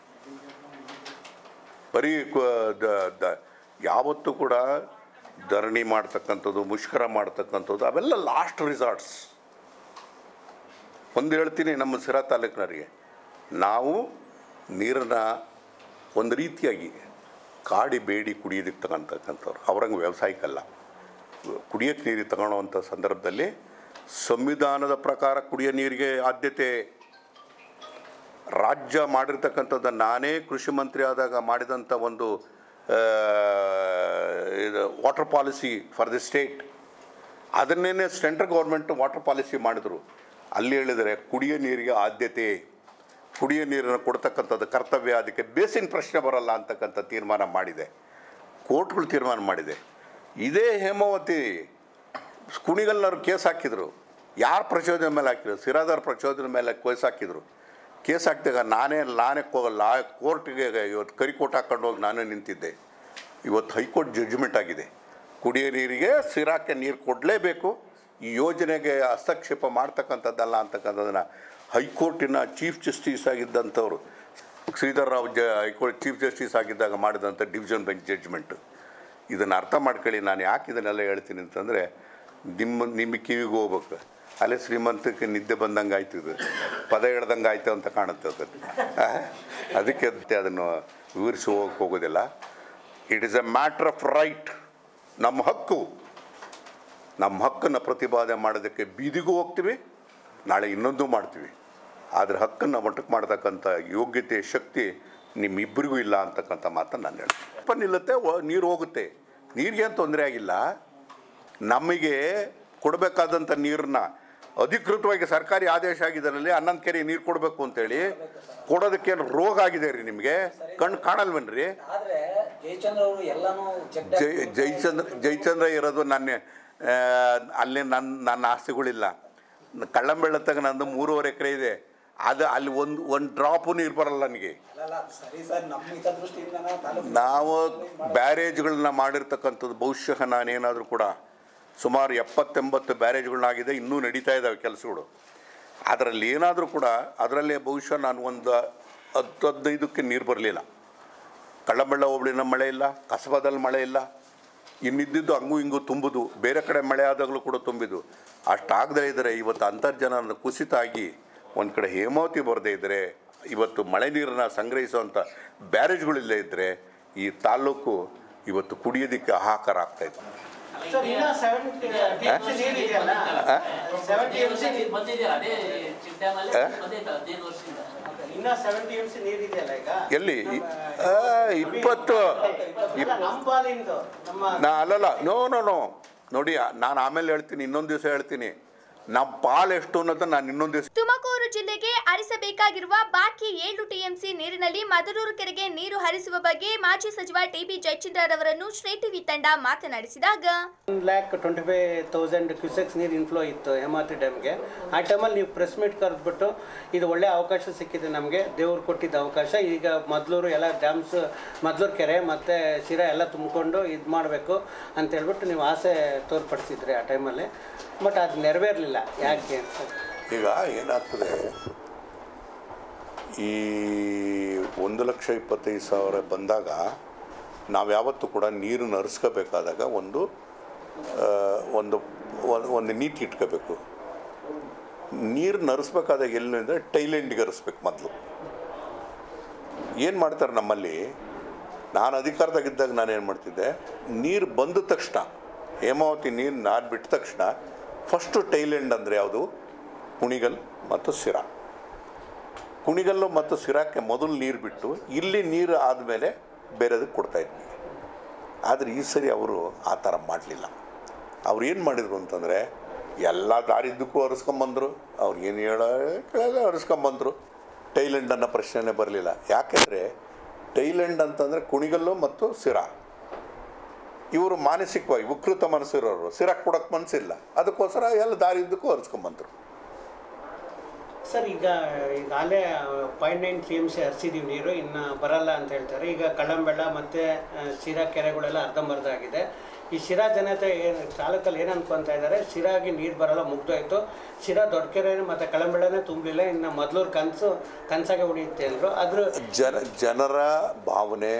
ಬರೀ ಕ- ದ- ದ- ಯಾವತ್ತೂ ಕೂಡ ಧರಣಿ ಮಾಡ್ತಕ್ಕಂಥದ್ದು ಮುಷ್ಕರ ಮಾಡ್ತಕ್ಕಂಥದ್ದು ಅವೆಲ್ಲ ಲಾಸ್ಟ್ ರಿಸಾರ್ಟ್ಸ್ ಒಂದು ಹೇಳ್ತೀನಿ ನಮ್ಮ ಸಿರಾ ತಾಲೂಕಿನವರಿಗೆ ನಾವು ನೀರನ್ನು ಒಂದು ರೀತಿಯಾಗಿ ಕಾಡಿ ಬೇಡಿ ಕುಡಿಯೋದಕ್ಕೆ ತಗೊಂತಕ್ಕಂಥವ್ರು ಅವ್ರಂಗೆ ವ್ಯವಸಾಯಕ್ಕಲ್ಲ ಕುಡಿಯೋಕ್ಕೆ ನೀರು ತಗೊಳ್ಳೋವಂಥ ಸಂದರ್ಭದಲ್ಲಿ ಸಂವಿಧಾನದ ಪ್ರಕಾರ ಕುಡಿಯೋ ನೀರಿಗೆ ಆದ್ಯತೆ ರಾಜ್ಯ ಮಾಡಿರ್ತಕ್ಕಂಥದ್ದು ನಾನೇ ಕೃಷಿ ಮಂತ್ರಿ ಆದಾಗ ಮಾಡಿದಂಥ ಒಂದು ಆ, ಇದು water policy for the state ಅದನ್ನೇ ಸೆಂಟ್ರಲ್ ಗೌರ್ಮೆಂಟ್ ವಾಟರ್ ಪಾಲಿಸಿ ಮಾಡಿದ್ರು ಅಲ್ಲಿ ಹೇಳಿದರೆ ಕುಡಿಯೋ ನೀರಿಗೆ ಆದ್ಯತೆ ಕುಡಿಯೋ ನೀರನ್ನು ಕೊಡ್ತಕ್ಕಂಥದ್ದು ಕರ್ತವ್ಯ ಅದಕ್ಕೆ ಬೇಸಿನ ಪ್ರಶ್ನೆ ಬರಲ್ಲ ಅಂತಕ್ಕಂಥ ತೀರ್ಮಾನ ಮಾಡಿದೆ ಕೋರ್ಟ್ಗಳು ತೀರ್ಮಾನ ಮಾಡಿದೆ ಇದೇ ಹೇಮಾವತಿ ಕುಣಿಗಲ್ನವ್ರು ಕೇಸ್ ಹಾಕಿದರು ಯಾರು ಪ್ರಚೋದನೆ ಮೇಲೆ ಹಾಕಿದ್ರು ಸಿರಾದಾರ್ ಪ್ರಚೋದನೆ ಮೇಲೆ ಕೇಸ್ ಹಾಕಿದರು ಕೇಸ್ ಹಾಕಿದಾಗ ನಾನೇ ನಾನೇ ಕೋ ಲಾ ಕೋರ್ಟ್ಗೆ ಇವತ್ತು ಕರಿಕೋಟ್ ಹಾಕೊಂಡು ಹೋಗಿ ನಾನೇ ನಿಂತಿದ್ದೆ ಇವತ್ತು ಹೈಕೋರ್ಟ್ ಜಡ್ಜ್ಮೆಂಟ್ ಆಗಿದೆ ಕುಡಿಯೋ ನೀರಿಗೆ ಸಿರಾಕ್ಕೆ ನೀರು ಕೊಡಲೇಬೇಕು ಈ ಯೋಜನೆಗೆ ಹಸ್ತಕ್ಷೇಪ ಮಾಡ್ತಕ್ಕಂಥದ್ದಲ್ಲ ಅಂತಕ್ಕಂಥದ್ದನ್ನು ಹೈಕೋರ್ಟಿನ ಚೀಫ್ ಜಸ್ಟಿಸ್ ಆಗಿದ್ದಂಥವ್ರು ಶ್ರೀಧರ್ ರಾವ್ ಜ ಹೈಕೋರ್ಟ್ ಚೀಫ್ ಜಸ್ಟಿಸ್ ಆಗಿದ್ದಾಗ ಮಾಡಿದಂಥ ಡಿವಿಷನ್ ಬೆಂಚ್ ಜಡ್ಜ್ಮೆಂಟು ಇದನ್ನು ಅರ್ಥ ಮಾಡ್ಕೊಳ್ಳಿ ನಾನು ಯಾಕೆ ಇದನ್ನೆಲ್ಲ ಹೇಳ್ತೀನಿ ಅಂತಂದರೆ ನಿಮ್ಮ ನಿಮ್ಮ ಕಿವಿಗೆ ಹೋಗ್ಬೇಕು ಅಲ್ಲೇ ಶ್ರೀಮಂತಕ್ಕೆ ನಿದ್ದೆ ಬಂದಂಗೆ ಆಯ್ತು ಇದು ಪದ ಹೇಳ್ದಂಗೆ ಆಯ್ತು ಅಂತ ಕಾಣುತ್ತೆ ಅದನ್ನು ಆ? ಅದಕ್ಕೆ ಅದಕ್ಕೆ ಅದನ್ನು ವಿವರಿಸಿ ಹೋಗಕ್ಕೆ ಹೋಗೋದಿಲ್ಲ it is a matter of right ನಮ್ಮ ಹಕ್ಕು ನಮ್ಮ ಹಕ್ಕನ್ನು ಪ್ರತಿಪಾದನೆ ಮಾಡೋದಕ್ಕೆ ಬೀದಿಗೂ ಹೋಗ್ತೀವಿ ನಾಳೆ ಇನ್ನೊಂದು ಮಾಡ್ತೀವಿ ಆದರೆ ಹಕ್ಕನ್ನು ಮಟ್ಟಕ್ಕೆ ಮಾಡ್ತಕ್ಕಂಥ ಯೋಗ್ಯತೆ ಶಕ್ತಿ ನಿಮ್ಮಿಬ್ಬರಿಗೂ ಇಲ್ಲ ಅಂತಕ್ಕಂಥ ಮಾತನ್ನು ನಾನು ಹೇಳ್ತೀನಿ ಅಪ್ಪ ನಿಲ್ಲುತ್ತೆ ವ- ನೀರು ಹೋಗುತ್ತೆ ನೀರಿಗೇನು ತೊಂದರೆ ಆಗಿಲ್ಲ ನಮಗೆ ಕೊಡಬೇಕಾದಂಥ ನೀರನ್ನ ಅಧಿಕೃತವಾಗಿ ಸರ್ಕಾರಿ ಆದೇಶ ಆಗಿದ್ದರಲ್ಲಿ ಹನ್ನೊಂದು ಕೆರೆ ನೀರು ಕೊಡಬೇಕು ಅಂತೇಳಿ ಕೊಡೋದಕ್ಕೇನು ರೋಗ ಆಗಿದೆ ರೀ ನಿಮಗೆ ಕಣ್ಣು ಕಾಣಲ್ವೇನ್ರಿ ಆದ್ರೆ ಜಯಚಂದ್ರ ಅವರು ಎಲ್ಲಾನು ಚೆಕ್ ಜೈ ಜಯಚಂದ್ರ ಜಯಚಂದ್ರ ಇರೋದು ನನ್ನ ಆ, ಅಲ್ಲಿ ನನ್ನ ನನ್ನ ಆಸ್ತಿಗಳಿಲ್ಲ ಕಳ್ಳಂಬೆಳ್ಳತ್ತಾಗ ನಂದು ಮೂರುವರೆ ಎಕರೆ ಇದೆ ಅದು ಅಲ್ಲಿ ಒಂದು ಒಂದು ಡ್ರಾಪು ನೀರು ಬರಲ್ಲ ನನಗೆ ಅಲ್ಲ ಸರಿ ಸರ್ ನಮ್ಮ ಹಿತದೃಷ್ಟಿಯಿಂದ ತಾಲೂಕು ನಾವು ಬ್ಯಾರೇಜ್ಗಳನ್ನ ಮಾಡಿರ್ತಕ್ಕಂಥದ್ದು ಬಹುಶಃ ನಾನೇನಾದರೂ ಕೂಡ ಸುಮಾರು ಎಪ್ಪತ್ತೆಂಬತ್ತು ಬ್ಯಾರೇಜ್ಗಳನ್ನಾಗಿದೆ ಇನ್ನೂ ನಡೀತಾ ಇದ್ದಾವೆ ಕೆಲಸಗಳು ಅದರಲ್ಲಿ ಏನಾದರೂ ಕೂಡ ಅದರಲ್ಲೇ ಬಹುಶಃ ನಾನು ಒಂದು ಹತ್ತು ಹದಿನೈದಕ್ಕೆ ನೀರು ಬರಲಿಲ್ಲ ಕಳ್ಳಂಬಳ್ಳ ಹೋಬಳಿನ ಮಳೆ ಇಲ್ಲ ಕಸಬದಲ್ಲಿ ಮಳೆ ಇಲ್ಲ ಇನ್ನಿದ್ದಿದ್ದು ಹಂಗೂ ಹಿಂಗೂ ತುಂಬುದು ಬೇರೆ ಕಡೆ ಮಳೆ ಆದಾಗಲೂ ಕೂಡ ತುಂಬಿದ್ದು ಅಷ್ಟಾಗದೇ ಇದ್ದರೆ ಇವತ್ತು ಅಂತರ್ಜನ ಕುಸಿತ ಆಗಿ ಒಂದು ಕಡೆ ಹೇಮಾವತಿ ಬರದೇ ಇದ್ದರೆ ಇವತ್ತು ಮಳೆ ನೀರನ್ನು ಸಂಗ್ರಹಿಸುವಂಥ ಬ್ಯಾರೇಜ್ಗಳಿಲ್ಲೇ ಇದ್ದರೆ ಈ ತಾಲ್ಲೂಕು ಇವತ್ತು ಕುಡಿಯೋದಕ್ಕೆ ಹಾಹಾಕಾರ ಆಗ್ತಾಯಿತ್ತು ಸರ್ ಇನ್ನ ಸೆವೆಂಟಿ ನೀರು ಇದೆಯಲ್ಲ ಸೆವೆಂಟಿ ಎಂ ಸಿ ಬಂದಿದೆಯಲ್ಲ ಅದೇ ಚಿಪ್ ಡ್ಯಾಮ್ ಅಲ್ಲಿ ಆ? ಬಂದೈತೆ ಹದಿನೈದು ವರ್ಷದಿಂದ ಇನ್ನ ಸೆವೆಂಟಿ ಎಂ ಸಿ ನೀರು ಇದೆಯಲ್ಲ ಈಗ ಎಲ್ಲಿ ಇ- ಆ, ಇಪ್ಪತ್ತು ಇಲ್ಲ, ನಮ್ಮ ಪಾಲಿಂದು ನಮ್ಮ ನಾ ಅಲ್ಲಲ್ಲ ನೋ ನೋ ನೋ ನೋಡಿ ನಾನು ಆಮೇಲೆ ಹೇಳ್ತೀನಿ ಇನ್ನೊಂದು ದಿವಸ ಹೇಳ್ತೀನಿ ನಮ್ಮ ಪಾಲು ಎಷ್ಟು ಅನ್ನೋದನ್ನ ನಾನು ಇನ್ನೊಂದು ದಿವಸ ತುಮಕೂರು ಜಿಲ್ಲೆಗೆ ಹರಿಸಬೇಕಾಗಿರುವ ಬಾಕಿ ಏಳು ಟಿಎಂಸಿ ನೀರಿನಲ್ಲಿ ಮದರೂರು ಕೆರೆಗೆ ನೀರು ಹರಿಸುವ ಬಗ್ಗೆ ಮಾಜಿ ಸಚಿವ ಟಿಬಿ ಜಯಚಂದ್ರರವರನ್ನು ಶ್ರೀ ಟಿವಿ ತಂಡ ಮಾತನಾಡಿಸಿದಾಗ one lakh twenty five thousand cusecs ನೀರು ಇನ್ಫ್ಲೋ ಇತ್ತು ಹೇಮಾವತಿ ಡ್ಯಾಮ್ಗೆ ಆ ಟೈಮಲ್ಲಿ ನೀವು ಪ್ರೆಸ್ ಮೀಟ್ ಕರೆದ್ಬಿಟ್ಟು ಇದು ಒಳ್ಳೆ ಅವಕಾಶ ಸಿಕ್ಕಿದೆ ನಮಗೆ ದೇವ್ರು ಕೊಟ್ಟಿದ್ದ ಅವಕಾಶ ಈಗ ಮೊದಲೂರು ಎಲ್ಲ ಡ್ಯಾಮ್ಸ್ ಮೊದಲೂರು ಕೆರೆ ಮತ್ತು ಶಿರಾ ಎಲ್ಲ ತುಂಬಿಕೊಂಡು ಇದು ಮಾಡಬೇಕು ಅಂತ ಹೇಳ್ಬಿಟ್ಟು ನೀವು ಆಸೆ ತೋರ್ಪಡಿಸಿದ್ರಿ ಆ ಟೈಮಲ್ಲಿ ಬಟ್ ಅದು ನೆರವೇರಲಿಲ್ಲ ಯಾಕೆ ಅಂತ ಈಗ ಏನಾಗ್ತದೆ ಈ ಒಂದು ಲಕ್ಷ ಇಪ್ಪತ್ತೈದು ಸಾವಿರ ಬಂದಾಗ ನಾವು ಯಾವತ್ತೂ ಕೂಡ ನೀರನ್ನು ಹರಿಸ್ಕೋಬೇಕಾದಾಗ ಒಂದು ಆ, ಒಂದು ಒಂದು- ಒಂದು ನೀತಿ ಇಟ್ಕೋಬೇಕು ನೀರನ್ನ ಹರಿಸ್ಬೇಕಾದಾಗ ಎಲ್ಲಿ ಅಂದರೆ ಟೈಲೆಂಡಿಗೆ ಹರಿಸ್ಬೇಕು ಮೊದಲು ಏನು ಮಾಡ್ತಾರೆ ನಮ್ಮಲ್ಲಿ ನಾನು ಅಧಿಕಾರದಾಗಿದ್ದಾಗ ನಾನು ಏನು ಮಾಡ್ತಿದ್ದೆ ನೀರು ಬಂದ ತಕ್ಷಣ ಹೇಮಾವತಿ ನೀರು ನಾನು ಬಿಟ್ಟ ತಕ್ಷಣ ಫಸ್ಟು ಟೈಲೆಂಡ್ ಅಂದರೆ ಯಾವುದು ಕುಣಿಗಲ್ ಮತ್ತು ಸಿರಾ ಕುಣಿಗಲ್ಲು ಮತ್ತು ಸಿರಾಕ್ಕೆ ಮೊದಲು ನೀರು ಬಿಟ್ಟು ಇಲ್ಲಿ ನೀರು ಆದಮೇಲೆ ಬೇರೆದಕ್ಕೆ ಕೊಡ್ತಾಯಿದ್ವಿ ಆದರೆ ಈ ಸರಿ ಅವರು ಆ ಥರ ಮಾಡಲಿಲ್ಲ ಅವ್ರು ಏನು ಮಾಡಿದ್ರು ಅಂತಂದರೆ ಎಲ್ಲ ದಾರಿದ್ದಕ್ಕೂ ಹರಿಸ್ಕೊಂಬಂದರು ಅವ್ರು ಏನು ಹೇಳೋ ಕೇಳಲ್ಲ ಹರಿಸ್ಕೊಂಬಂದರು ಟೈಲೆಂಡ್ ಅನ್ನೋ ಪ್ರಶ್ನೆನೇ ಬರಲಿಲ್ಲ ಯಾಕೆಂದರೆ ಟೈಲೆಂಡ್ ಅಂತಂದರೆ ಕುಣಿಗಲ್ಲು ಮತ್ತು ಸಿರಾ ಇವರು ಮಾನಸಿಕವಾಗಿ ವಿಕೃತ ಮನಸ್ಸಿರೋರು ಸಿರಾಕ್ ಕೊಡೋಕ್ಕೆ ಮನಸ್ಸಿಲ್ಲ ಅದಕ್ಕೋಸ್ಕರ ಎಲ್ಲ ದಾರಿದ್ದಕ್ಕೂ ಹರಿಸ್ಕೊಂಬಂದರು ಸರ್ ಈಗ ಈಗಾಗಲೇ point nine T M C ಹರಿಸಿದೀವಿ ನೀರು ಇನ್ನು ಬರಲ್ಲ ಅಂತ ಹೇಳ್ತಾರೆ ಈಗ ಕಳ್ಳಂಬೆಳ್ಳ ಮತ್ತು ಶಿರಾ ಕೆರೆಗಳೆಲ್ಲ ಅರ್ಧಂಬರ್ಧ ಆಗಿದೆ ಈ ಶಿರಾ ಜನತೆ ಏನು ತಾಲೂಕಲ್ಲಿ ಏನು ಅನ್ಕೊಂತ ಇದ್ದಾರೆ ಶಿರಾಗಿ ನೀರು ಬರಲ್ಲ ಮುಗ್ದೋಯ್ತು ಶಿರಾ ದೊಡ್ಡ ಕೆರೆ ಮತ್ತು ಕಳ್ಳಂಬೆಳ್ಳನೇ ತುಂಬಲಿಲ್ಲ ಇನ್ನು ಮೊದಲೂರು ಕನಸು ಕನಸಾಗೆ ಉಳಿಯುತ್ತೆ ಅಂದರು ಅದ್ರ ಜನ ಜನರ ಭಾವನೆ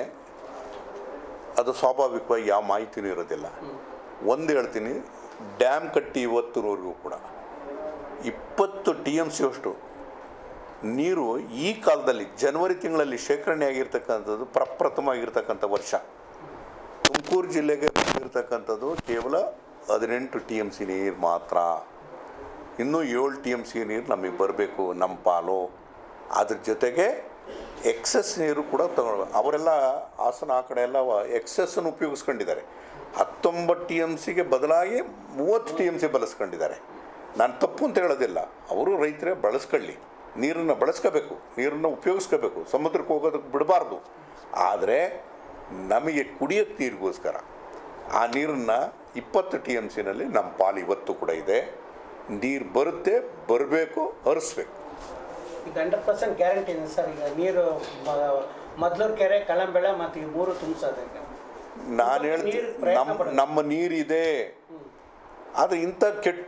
ಅದು ಸ್ವಾಭಾವಿಕವಾಗಿ ಯಾವ ಮಾಹಿತಿನೂ ಇರೋದಿಲ್ಲ ಒಂದು ಹೇಳ್ತೀನಿ ಡ್ಯಾಮ್ ಕಟ್ಟಿ ಇವತ್ತಿನವರೆಗೂ ಕೂಡ ಇಪ್ಪತ್ತು ಟಿ ಎಮ್ ಸಿ ಅಷ್ಟು ನೀರು ಈ ಕಾಲದಲ್ಲಿ ಜನವರಿ ತಿಂಗಳಲ್ಲಿ ಶೇಖರಣೆ ಆಗಿರ್ತಕ್ಕಂಥದ್ದು ಪ್ರಪ್ರಥಮವಾಗಿರ್ತಕ್ಕಂಥ ವರ್ಷ ತುಮಕೂರು ಜಿಲ್ಲೆಗೆ ಬಂದಿರತಕ್ಕಂಥದ್ದು ಕೇವಲ ಹದಿನೆಂಟು ಟಿ ಎಮ್ ಸಿ ನೀರು ಮಾತ್ರ ಇನ್ನೂ ಏಳು ಟಿ ಎಮ್ ಸಿ ನೀರು ನಮಗೆ ಬರಬೇಕು ನಮ್ಮ ಪಾಲು ಅದ್ರ ಜೊತೆಗೆ ಎಕ್ಸಸ್ ನೀರು ಕೂಡ ತಗೊಳ್ಬೇಕು ಅವರೆಲ್ಲ ಹಾಸನ ಆ ಕಡೆ ಎಲ್ಲ ಎಕ್ಸಸ್ಸನ್ನು ಉಪಯೋಗಿಸ್ಕೊಂಡಿದ್ದಾರೆ ಹತ್ತೊಂಬತ್ತು ಟಿ ಎಮ್ ಸಿಗೆ ಬದಲಾಗಿ ಮೂವತ್ತು ಟಿ ಎಮ್ ಸಿ ಬಳಸ್ಕೊಂಡಿದ್ದಾರೆ ನಾನು ತಪ್ಪು ಅಂತ ಹೇಳೋದಿಲ್ಲ ಅವರು ರೈತರೇ ಬಳಸ್ಕೊಳ್ಳಿ ನೀರನ್ನು ಬಳಸ್ಕೋಬೇಕು ನೀರನ್ನು ಉಪಯೋಗಿಸ್ಕೋಬೇಕು ಸಮುದ್ರಕ್ಕೆ ಹೋಗೋದಕ್ಕೆ ಬಿಡಬಾರ್ದು ಆದರೆ ನಮಗೆ ಕುಡಿಯೋಕ್ಕೆ ನೀರಿಗೋಸ್ಕರ ಆ ನೀರನ್ನು ಇಪ್ಪತ್ತು ಟಿ ಎಮ್ ಸಿನಲ್ಲಿ ನಮ್ಮ ಪಾಲು ಇವತ್ತು ಕೂಡ ಇದೆ ನೀರು ಬರುತ್ತೆ ಬರಬೇಕು ಹರಿಸ್ಬೇಕು ಈಗ ಹಂಡ್ರೆಡ್ ಪರ್ಸೆಂಟ್ ಗ್ಯಾರಂಟಿ ಇದೆ ಸರ್ ಈಗ ನೀರು ಮೊದಲೂರು ಕೆರೆ ಕಳ್ಳಂಬೆಳ ಮತ್ತು ಈ ಮೂರು ತುಂಬಿಸೋದು ಈಗ ನಾನು ನೀರು ಹೇಳ್ತೀನಿ ಪ್ರಯತ್ನ ನಮ್ಮ ಪಡೋದು. ನಮ್ಮ ನೀರಿದೆ ಆದರೆ ಇಂಥ ಕೆಟ್ಟ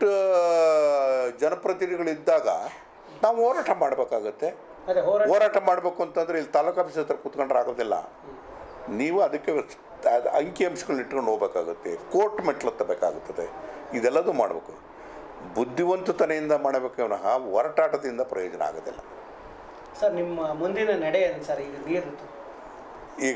ಜನಪ್ರತಿನಿಧಿಗಳಿದ್ದಾಗ ನಾವು ಹೋರಾಟ ಮಾಡಬೇಕಾಗತ್ತೆ ಅದೇ ಹೋರಾಟ ಹೋರಾಟ ಮಾಡಬೇಕು ಅಂತಂದರೆ ಇಲ್ಲಿ ತಾಲೂಕು ಆಫೀಸ್ ಹತ್ರ ಕೂತ್ಕೊಂಡ್ರೆ ಆಗೋದಿಲ್ಲ ನೀವು ಅದಕ್ಕೆ ಅದ್ ಅಂಕಿ ಅಂಶಗಳನ್ನ ಇಟ್ಕೊಂಡು ಹೋಗ್ಬೇಕಾಗುತ್ತೆ ಕೋರ್ಟ್ ಮೆಟ್ಲು ಹತ್ತಬೇಕಾಗುತ್ತದೆ ಇದೆಲ್ಲದೂ ಮಾಡಬೇಕು ಬುದ್ಧಿವಂತತನೆಯಿಂದ ಮಾಡಬೇಕೆ ವಿನಃ ಹೊರಟಾಟದಿಂದ ಪ್ರಯೋಜನ ಆಗೋದಿಲ್ಲ ಸರ್ ನಿಮ್ಮ ಮುಂದಿನ ನಡೆ ಏನು ಸರ್ ಈಗ ನೀರು ಈಗ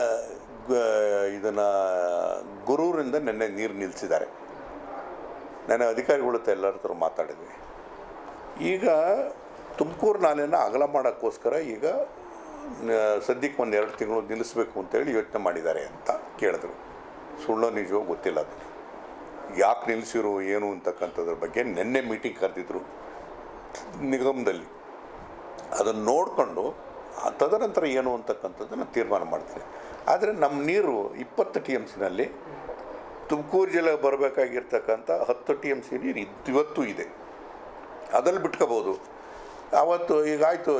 ಇದನ್ನು ಗುರೂರಿಂದ ನಿನ್ನೆ ನೀರು ನಿಲ್ಲಿಸಿದ್ದಾರೆ ನೆನ್ನೆ ಅಧಿಕಾರಿಗಳ ಹತ್ರ ಎಲ್ಲರ ಹತ್ರ ಮಾತಾಡಿದ್ವಿ ಈಗ ತುಮಕೂರು ನಾಲೆನ ಅಗಲ ಮಾಡೋಕ್ಕೋಸ್ಕರ ಈಗ ನ- ಸದ್ಯಕ್ಕೆ ಒಂದು ಎರಡು ತಿಂಗಳು ನಿಲ್ಲಿಸ್ಬೇಕು ಅಂತೇಳಿ ಯೋಚನೆ ಮಾಡಿದ್ದಾರೆ ಅಂತ ಕೇಳಿದ್ರು ಸುಳ್ಳು ನಿಜವೋ ಗೊತ್ತಿಲ್ಲ ಅದು ಯಾಕೆ ನಿಲ್ಲಿಸಿರು ಏನು ಅಂತಕ್ಕಂಥದ್ರ ಬಗ್ಗೆ ನಿನ್ನೆ ಮೀಟಿಂಗ್ ಕರೆದಿದ್ರು ನಿಗಮದಲ್ಲಿ ಅದನ್ನು ನೋಡಿಕೊಂಡು ತದನಂತರ ಏನು ಅಂತಕ್ಕಂಥದ್ದನ್ನು ತೀರ್ಮಾನ ಮಾಡ್ತೀವಿ ಆದರೆ ನಮ್ಮ ನೀರು ಇಪ್ಪತ್ತು ಟಿ ಎಮ್ ಸಿನಲ್ಲಿ ತುಮಕೂರು ಜಿಲ್ಲೆಗೆ ಬರಬೇಕಾಗಿರ್ತಕ್ಕಂಥ ಹತ್ತು ಟಿ ಎಮ್ ಸಿ ನೀರು ಇದ್- ಇವತ್ತೂ ಇದೆ ಅದಲ್ಲಿ ಬಿಟ್ಕೋಬೋದು ಆವತ್ತು ಈಗಾಯಿತು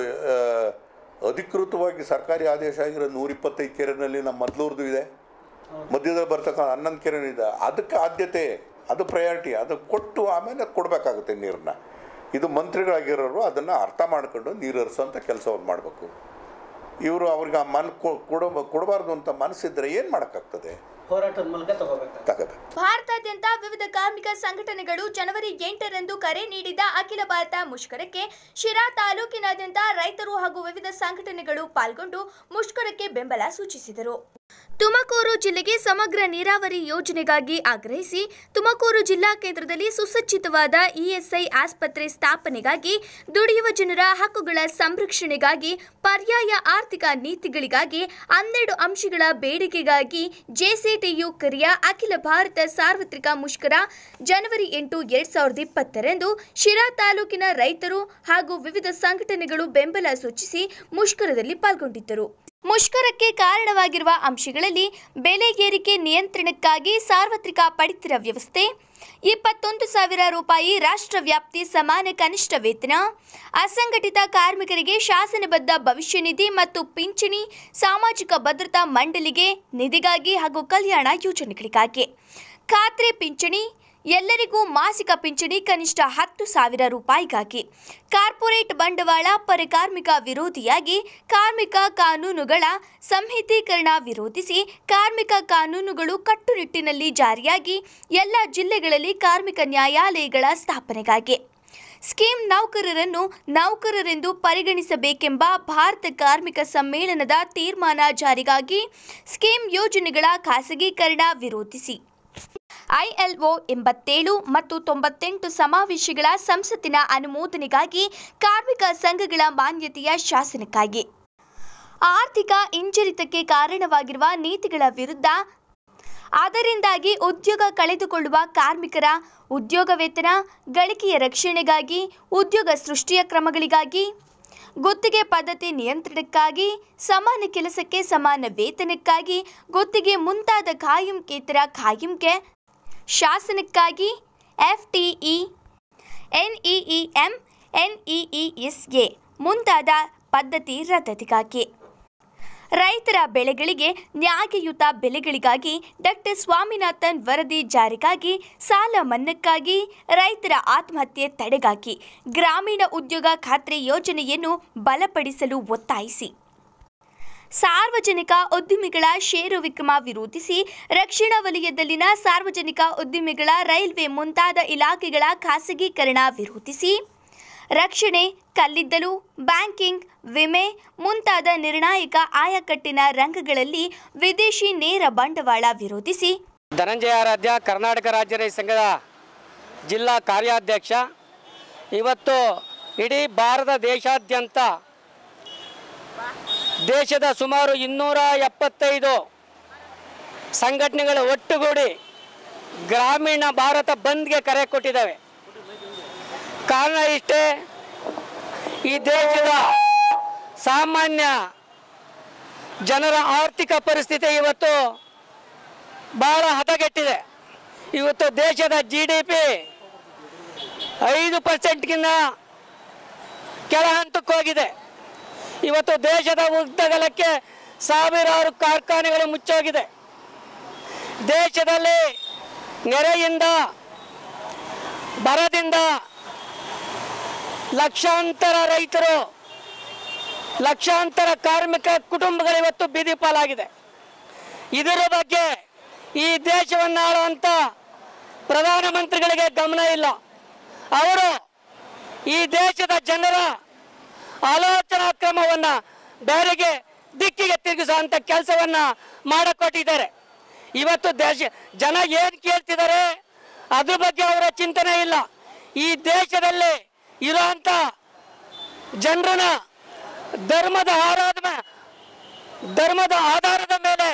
ಅಧಿಕೃತವಾಗಿ ಸರ್ಕಾರಿ ಆದೇಶ ಆಗಿರೋ ನೂರಿಪ್ಪತ್ತೈದು ಕೆರೆನಲ್ಲಿ ನಮ್ಮ ಮೊದಲೂರ್ದು ಇದೆ ಮಧ್ಯದಲ್ಲಿ ಬರ್ತಕ್ಕಂಥ ಹನ್ನೊಂದು ಕೆರೆನೂ ಇದೆ ಅದಕ್ಕೆ ಆದ್ಯತೆ ಅದು ಪ್ರಯಾರಿಟಿ ಅದು ಕೊಟ್ಟು ಆಮೇಲೆ ಕೊಡಬೇಕಾಗುತ್ತೆ ನೀರನ್ನ ಇದು ಮಂತ್ರಿಗಳಾಗಿರೋರು ಅದನ್ನು ಅರ್ಥ ಮಾಡ್ಕೊಂಡು ನೀರು ಹರಿಸೋಂಥ ಕೆಲಸವನ್ನು ಮಾಡಬೇಕು ಇವರು ಅವ್ರಿಗೆ ಆ ಮನ್ ಕೊಡ ಕೊಡಬಾರ್ದು ಅಂತ ಮನಸ್ಸಿದ್ರೆ ಏನು ಮಾಡೋಕ್ಕಾಗ್ತದೆ ಹೋರಾಟದ ಮೂಲಕ ತಗೋಬೇಕು ತಗಬೇಕು ಭಾರತಾದ್ಯಂತ ವಿವಿಧ ಕಾರ್ಮಿಕ ಸಂಘಟನೆಗಳು ಜನವರಿ ಎಂಟರಂದು ಕರೆ ನೀಡಿದ ಅಖಿಲ ಭಾರತ ಮುಷ್ಕರಕ್ಕೆ ಶಿರಾ ತಾಲೂಕಿನಾದ್ಯಂತ ರೈತರು ಹಾಗೂ ವಿವಿಧ ಸಂಘಟನೆಗಳು ಪಾಲ್ಗೊಂಡು ಮುಷ್ಕರಕ್ಕೆ ಬೆಂಬಲ ಸೂಚಿಸಿದರು ತುಮಕೂರು ಜಿಲ್ಲೆಗೆ ಸಮಗ್ರ ನೀರಾವರಿ ಯೋಜನೆಗಾಗಿ ಆಗ್ರಹಿಸಿ ತುಮಕೂರು ಜಿಲ್ಲಾ ಕೇಂದ್ರದಲ್ಲಿ ಸುಸಜ್ಜಿತವಾದ ಇಎಸ್ಐ ಆಸ್ಪತ್ರೆ ಸ್ಥಾಪನೆಗಾಗಿ ದುಡಿಯುವ ಜನರ ಹಕ್ಕುಗಳ ಸಂರಕ್ಷಣೆಗಾಗಿ ಪರ್ಯಾಯ ಆರ್ಥಿಕ ನೀತಿಗಳಿಗಾಗಿ ಹನ್ನೆರಡು ಅಂಶಗಳ ಬೇಡಿಕೆಗಾಗಿ ಜೆಸಿಟಿಯು ಕರೆಯ ಅಖಿಲ ಭಾರತ ಸಾರ್ವತ್ರಿಕ ಮುಷ್ಕರ ಜನವರಿ ಎಂಟು ಎರಡ್ ಸಾವಿರದ ಇಪ್ಪತ್ತರಂದು ಶಿರಾ ತಾಲೂಕಿನ ರೈತರು ಹಾಗೂ ವಿವಿಧ ಸಂಘಟನೆಗಳು ಬೆಂಬಲ ಸೂಚಿಸಿ ಮುಷ್ಕರದಲ್ಲಿ ಪಾಲ್ಗೊಂಡಿದ್ದರು ಮುಷ್ಕರಕ್ಕೆ ಕಾರಣವಾಗಿರುವ ಅಂಶಗಳಲ್ಲಿ ಬೆಲೆ ಏರಿಕೆ ನಿಯಂತ್ರಣಕ್ಕಾಗಿ ಸಾರ್ವತ್ರಿಕ ಪಡಿತರ ವ್ಯವಸ್ಥೆ ಇಪ್ಪತ್ತೊಂದು ಸಾವಿರ ರೂಪಾಯಿ ರಾಷ್ಟ್ರವ್ಯಾಪ್ತಿ ಸಮಾನ ಕನಿಷ್ಠ ವೇತನ ಅಸಂಘಟಿತ ಕಾರ್ಮಿಕರಿಗೆ ಶಾಸನಬದ್ಧ ಭವಿಷ್ಯ ನಿಧಿ ಮತ್ತು ಪಿಂಚಣಿ ಸಾಮಾಜಿಕ ಭದ್ರತಾ ಮಂಡಳಿಗೆ ನಿಧಿಗಾಗಿ ಹಾಗೂ ಕಲ್ಯಾಣ ಯೋಜನೆಗಳಿಗಾಗಿ ಖಾತ್ರಿ ಪಿಂಚಣಿ ಎಲ್ಲರಿಗೂ ಮಾಸಿಕ ಪಿಂಚಣಿ ಕನಿಷ್ಠ ಹತ್ತು ಸಾವಿರ ರೂಪಾಯಿಗಾಗಿ ಕಾರ್ಪೊರೇಟ್ ಬಂಡವಾಳ ಪರಕಾರ್ಮಿಕ ವಿರೋಧಿಯಾಗಿ ಕಾರ್ಮಿಕ ಕಾನೂನುಗಳ ಸಂಹಿತೀಕರಣ ವಿರೋಧಿಸಿ ಕಾರ್ಮಿಕ ಕಾನೂನುಗಳು ಕಟ್ಟುನಿಟ್ಟಿನಲ್ಲಿ ಜಾರಿಯಾಗಿ ಎಲ್ಲ ಜಿಲ್ಲೆಗಳಲ್ಲಿ ಕಾರ್ಮಿಕ ನ್ಯಾಯಾಲಯಗಳ ಸ್ಥಾಪನೆಗಾಗಿ ಸ್ಕೀಮ್ ನೌಕರರನ್ನು ನೌಕರರೆಂದು ಪರಿಗಣಿಸಬೇಕೆಂಬ ಭಾರತ ಕಾರ್ಮಿಕ ಸಮ್ಮೇಳನದ ತೀರ್ಮಾನ ಜಾರಿಗಾಗಿ ಸ್ಕೀಮ್ ಯೋಜನೆಗಳ ಖಾಸಗೀಕರಣ ವಿರೋಧಿಸಿ ಐಎಲ್ಒ ಎಂಬತ್ತೇಳು ಮತ್ತು ತೊಂಬತ್ತೆಂಟು ಸಮಾವೇಶಗಳ ಸಂಸತ್ತಿನ ಅನುಮೋದನೆಗಾಗಿ ಕಾರ್ಮಿಕ ಸಂಘಗಳ ಮಾನ್ಯತೆಯ ಶಾಸನಕ್ಕಾಗಿ ಆರ್ಥಿಕ ಹಿಂಜರಿತಕ್ಕೆ ಕಾರಣವಾಗಿರುವ ನೀತಿಗಳ ವಿರುದ್ಧ ಅದರಿಂದಾಗಿ ಉದ್ಯೋಗ ಕಳೆದುಕೊಳ್ಳುವ ಕಾರ್ಮಿಕರ ಉದ್ಯೋಗ ವೇತನ ಗಳಿಕೆಯ ರಕ್ಷಣೆಗಾಗಿ ಉದ್ಯೋಗ ಸೃಷ್ಟಿಯ ಕ್ರಮಗಳಿಗಾಗಿ ಗುತ್ತಿಗೆ ಪದ್ಧತಿ ನಿಯಂತ್ರಣಕ್ಕಾಗಿ ಸಮಾನ ಕೆಲಸಕ್ಕೆ ಸಮಾನ ವೇತನಕ್ಕಾಗಿ ಗುತ್ತಿಗೆ ಮುಂತಾದ ಕಾಯಂಕೇತರ ಕಾಯಂಕೆ ಶಾಸನಕ್ಕಾಗಿ ಎಫ್ಟಿಇ ಎನ್ಇಇಎಂ ಎನ್ಇಇಎಸ್ಎ ಮುಂತಾದ ಪದ್ಧತಿ ರದ್ದತಿಗಾಗಿ ರೈತರ ಬೆಳೆಗಳಿಗೆ ನ್ಯಾಯಯುತ ಬೆಲೆಗಳಿಗಾಗಿ ಡಾಕ್ಟರ್ ಸ್ವಾಮಿನಾಥನ್ ವರದಿ ಜಾರಿಗಾಗಿ ಸಾಲ ಮನ್ನಾಕ್ಕಾಗಿ ರೈತರ ಆತ್ಮಹತ್ಯೆ ತಡೆಗಾಗಿ ಗ್ರಾಮೀಣ ಉದ್ಯೋಗ ಖಾತ್ರಿ ಯೋಜನೆಯನ್ನು ಬಲಪಡಿಸಲು ಒತ್ತಾಯಿಸಿ ಸಾರ್ವಜನಿಕ ಉದ್ದಿಮೆಗಳ ಷೇರು ವಿಕ್ರಮ ವಿರೋಧಿಸಿ ರಕ್ಷಣಾ ವಲಯದಲ್ಲಿನ ಸಾರ್ವಜನಿಕ ಉದ್ದಿಮೆಗಳ ರೈಲ್ವೆ ಮುಂತಾದ ಇಲಾಖೆಗಳ ಖಾಸಗೀಕರಣ ವಿರೋಧಿಸಿ ರಕ್ಷಣೆ ಕಲ್ಲಿದ್ದಲು ಬ್ಯಾಂಕಿಂಗ್ ವಿಮೆ ಮುಂತಾದ ನಿರ್ಣಾಯಕ ಆಯಕಟ್ಟಿನ ರಂಗಗಳಲ್ಲಿ ವಿದೇಶಿ ನೇರ ಬಂಡವಾಳ ವಿರೋಧಿಸಿ ಧನಂಜಯ ಆರಾಧ್ಯ ಕರ್ನಾಟಕ ರಾಜ್ಯ ರೈತ ಸಂಘದ ಜಿಲ್ಲಾ ಕಾರ್ಯಾಧ್ಯಕ್ಷ ಇವತ್ತು ಇಡೀ ಭಾರತ ದೇಶಾದ್ಯಂತ ದೇಶದ ಸುಮಾರು ಇನ್ನೂರ ಎಪ್ಪತ್ತೈದು ಸಂಘಟನೆಗಳು ಒಟ್ಟುಗೂಡಿ ಗ್ರಾಮೀಣ ಭಾರತ ಬಂದ್ಗೆ ಕರೆ ಕೊಟ್ಟಿದ್ದಾವೆ ಕಾರಣ ಇಷ್ಟೇ ಈ ದೇಶದ ಸಾಮಾನ್ಯ ಜನರ ಆರ್ಥಿಕ ಪರಿಸ್ಥಿತಿ ಇವತ್ತು ಬಹಳ ಹದಗೆಟ್ಟಿದೆ ಇವತ್ತು ದೇಶದ ಜಿ ಡಿ ಪಿ ಐದು ಪರ್ಸೆಂಟ್ಗಿನ್ನ ಕೆಳ ಹಂತಕ್ಕೆ ಹೋಗಿದೆ ಇವತ್ತು ದೇಶದ ಉದ್ದಗಲಕ್ಕೆ ಸಾವಿರಾರು ಕಾರ್ಖಾನೆಗಳು ಮುಚ್ಚೋಗಿದೆ ದೇಶದಲ್ಲಿ ನೆರೆಯಿಂದ ಬರದಿಂದ ಲಕ್ಷಾಂತರ ರೈತರು ಲಕ್ಷಾಂತರ ಕಾರ್ಮಿಕ ಕುಟುಂಬಗಳು ಇವತ್ತು ಬೀದಿ ಪಾಲಾಗಿದೆ ಇದರ ಬಗ್ಗೆ ಈ ದೇಶವನ್ನು ಆಳುವಂಥ ಪ್ರಧಾನಮಂತ್ರಿಗಳಿಗೆ ಗಮನ ಇಲ್ಲ ಅವರು ಈ ದೇಶದ ಜನರ ಆಲೋಚನಾ ಕ್ರಮವನ್ನ ಬೇರೆಗೆ ದಿಕ್ಕಿಗೆ ತಿರುಗಿಸುವಂತ ಕೆಲಸವನ್ನ ಮಾಡಿಕೊಟ್ಟಿದ್ದಾರೆ ಇವತ್ತು ದೇಶ ಜನ ಏನು ಕೇಳ್ತಿದ್ದಾರೆ ಅದ್ರ ಬಗ್ಗೆ ಅವರ ಚಿಂತನೆ ಇಲ್ಲ ಈ ದೇಶದಲ್ಲಿ ಇರುವಂತ ಜನರನ್ನ ಧರ್ಮದ ಆರಾಧನೆ ಧರ್ಮದ ಆಧಾರದ ಮೇಲೆ